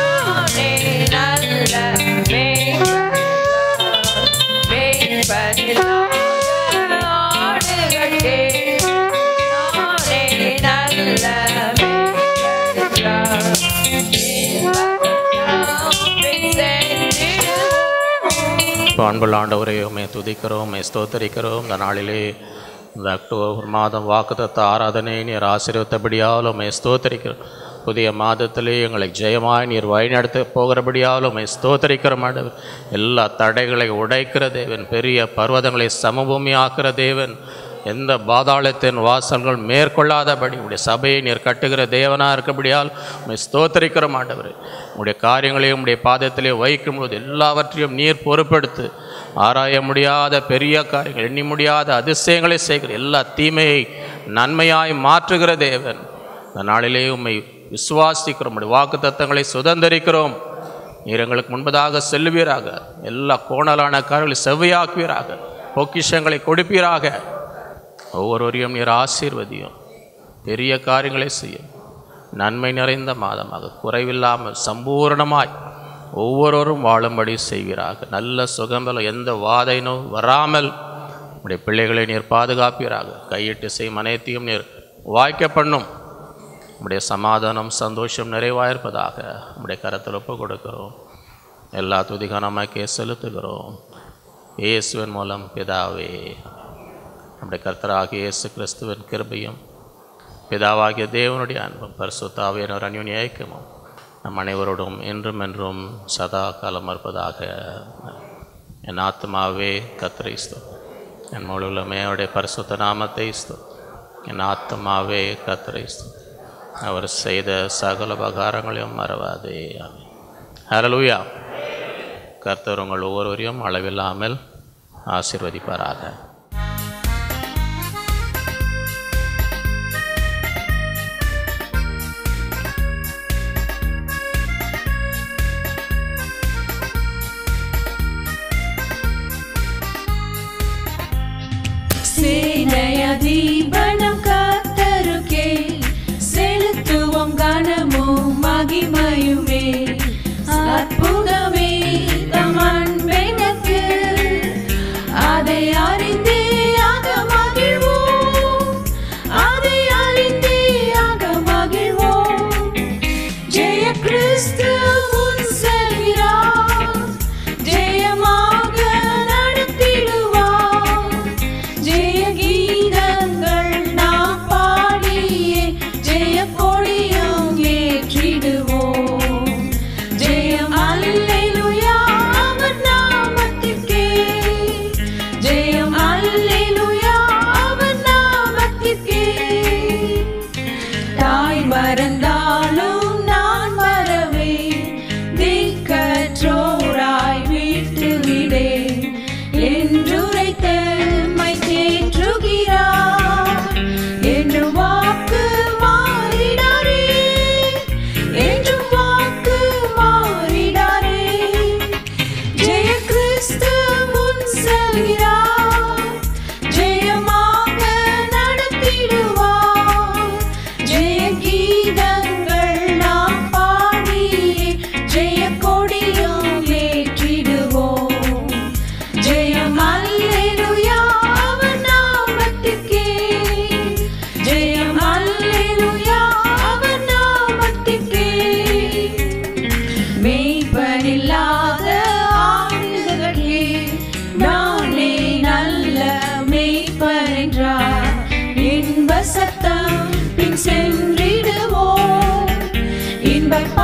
இப்போ அன்புள்ள ஆண்டவரே உண்மை துதிக்கிறோம் உண்மை ஸ்தோத்தரிக்கிறோம் இந்த நாளிலே இந்த அக்டோபர் மாதம் வாக்குத்தத்த ஆராதனை நீர் ஆசீர்வத்தபடியால் உண்மை ஸ்தோத்தரிக்கிறோம் புதிய மாதத்திலே எங்களை ஜெயமாய் நீர் வழிநடத்த போகிறபடியால் உண்மை ஸ்தோத்தரிக்கிற ஆண்டவர் எல்லா தடைகளை உடைக்கிற தேவன் பெரிய பர்வதங்களை சமபூமி ஆக்கிற தேவன் எந்த பாதாளத்தின் வாசல்கள் மேற்கொள்ளாதபடி உடைய சபையை நீர் கட்டுகிற தேவனாக இருக்கபடியால் உண்மை ஸ்தோத்தரிக்கிற ஆண்டவர் உடைய காரியங்களையும் உடைய பாதத்திலே வைக்கும்போது எல்லாவற்றையும் நீர் பொறுப்பெடுத்து ஆராய முடியாத பெரிய காரியங்கள் எண்ணி முடியாத அதிசயங்களை செய்கிற எல்லா தீமையை நன்மையாய் மாற்றுகிற தேவன் இந்த நாளிலே உம்மை விசுவாசிக்கிறோம் உடைய வாக்கு தத்தங்களை சுதந்திரிக்கிறோம் நீர் எங்களுக்கு முன்பதாக செல்லுவீராக எல்லா கோணலான காரியங்களை செவ்வையாக்குவீராக பொக்கிஷங்களை கொடுப்பீராக ஒவ்வொருவரையும் நீர் ஆசீர்வதியும் பெரிய காரியங்களை செய்யும் நன்மை நிறைந்த மாதமாக குறைவில்லாமல் சம்பூரணமாய் ஒவ்வொருவரும் வாழும்படி செய்வீராக நல்ல சுகம்பல எந்த வாதை நோய் வராமல் உடைய பிள்ளைகளை நீர் பாதுகாப்பீராக கையிட்டு செய்யும் அனைத்தையும் நீர் வாய்க்க பண்ணும் உடைய சமாதானம் சந்தோஷம் நிறைவாயிருப்பதாக உடைய கரத்தில் ஒப்பு கொடுக்கிறோம் எல்லா துதிகானமாக்கே செலுத்துகிறோம் இயேசுவின் மூலம் பிதாவே நம்முடைய கர்த்தராகிய இயேசு கிறிஸ்துவின் கிருபையும் பிதாவாகிய தேவனுடைய அன்பும் பரிசுத்தாவியனர் அந்யுனி ஐக்கியமும் நம் அனைவரோடும் என்றும் என்றும் சதா காலம் இருப்பதாக என் ஆத்மாவே கத்திரை ஸ்தோ என் முழுமையோடைய பரிசுத்த நாமத்தை ஸ்தோ என் ஆத்மாவே கத்திரை ஸ்தோ அவர் செய்த சகல உபகாரங்களையும் மறவாதே ஆமென் ஹalleluya கர்த்தர் உங்கள் ஒவ்வொருவரையும் அளவில்லாமல் ஆசீர்வதிப்பாராக சேனைய தீபனம் கர்த்தருக்கே செலுத்துவோம் கனமும் மகிமையுமே அற்புதமே தம் அன்பெனக்கு அதை அறிந்தே ஆக மகிழ்வோம் அதை அறிந்தே ஆக மகிழ்வோம் ஜெய கிறிஸ்து முன் செல்கிறார் ஜெயமாக நடத்திடுவார் ஜெய கீதங்கள் நாம் பாடியே ஜெய கொடியும் ஏற்றிடுவோம் ஜெயம் அல்லேலூயா அவர் நாமத்திற்கே ஜெயம் அல்லேலூயா அவர் நாமத்திற்கே தாய் மறந்தாலும் நான் மறவே திக்கற்றோராய் வீட்டு விடே என்றுரைத்த மை தேற்றுகிறார் என்று வாக்கு மாறிடாரே என்று வாக்கு மாறிடாரே ஜெய கிறிஸ்து முன் செல்கிறார் ஜெயமாக நடத்திடுவார் ஜெய கீதங்கள் நாம் பாடியே ஜெய கொடியும் ஏற்றிடுவோம் ஜெயம் அல்லேலூயா அவர் நாமத்திற்கே ஜெயம் அல்லேலூயா அவர் நாமத்திற்கே மெய்ப்பனில்லாத ஆண்டுகளே நானே நல்ல மெய்ப்பனென்றார் இன்ப சத்தம் பின் சென்றிடுவோம் இன்ப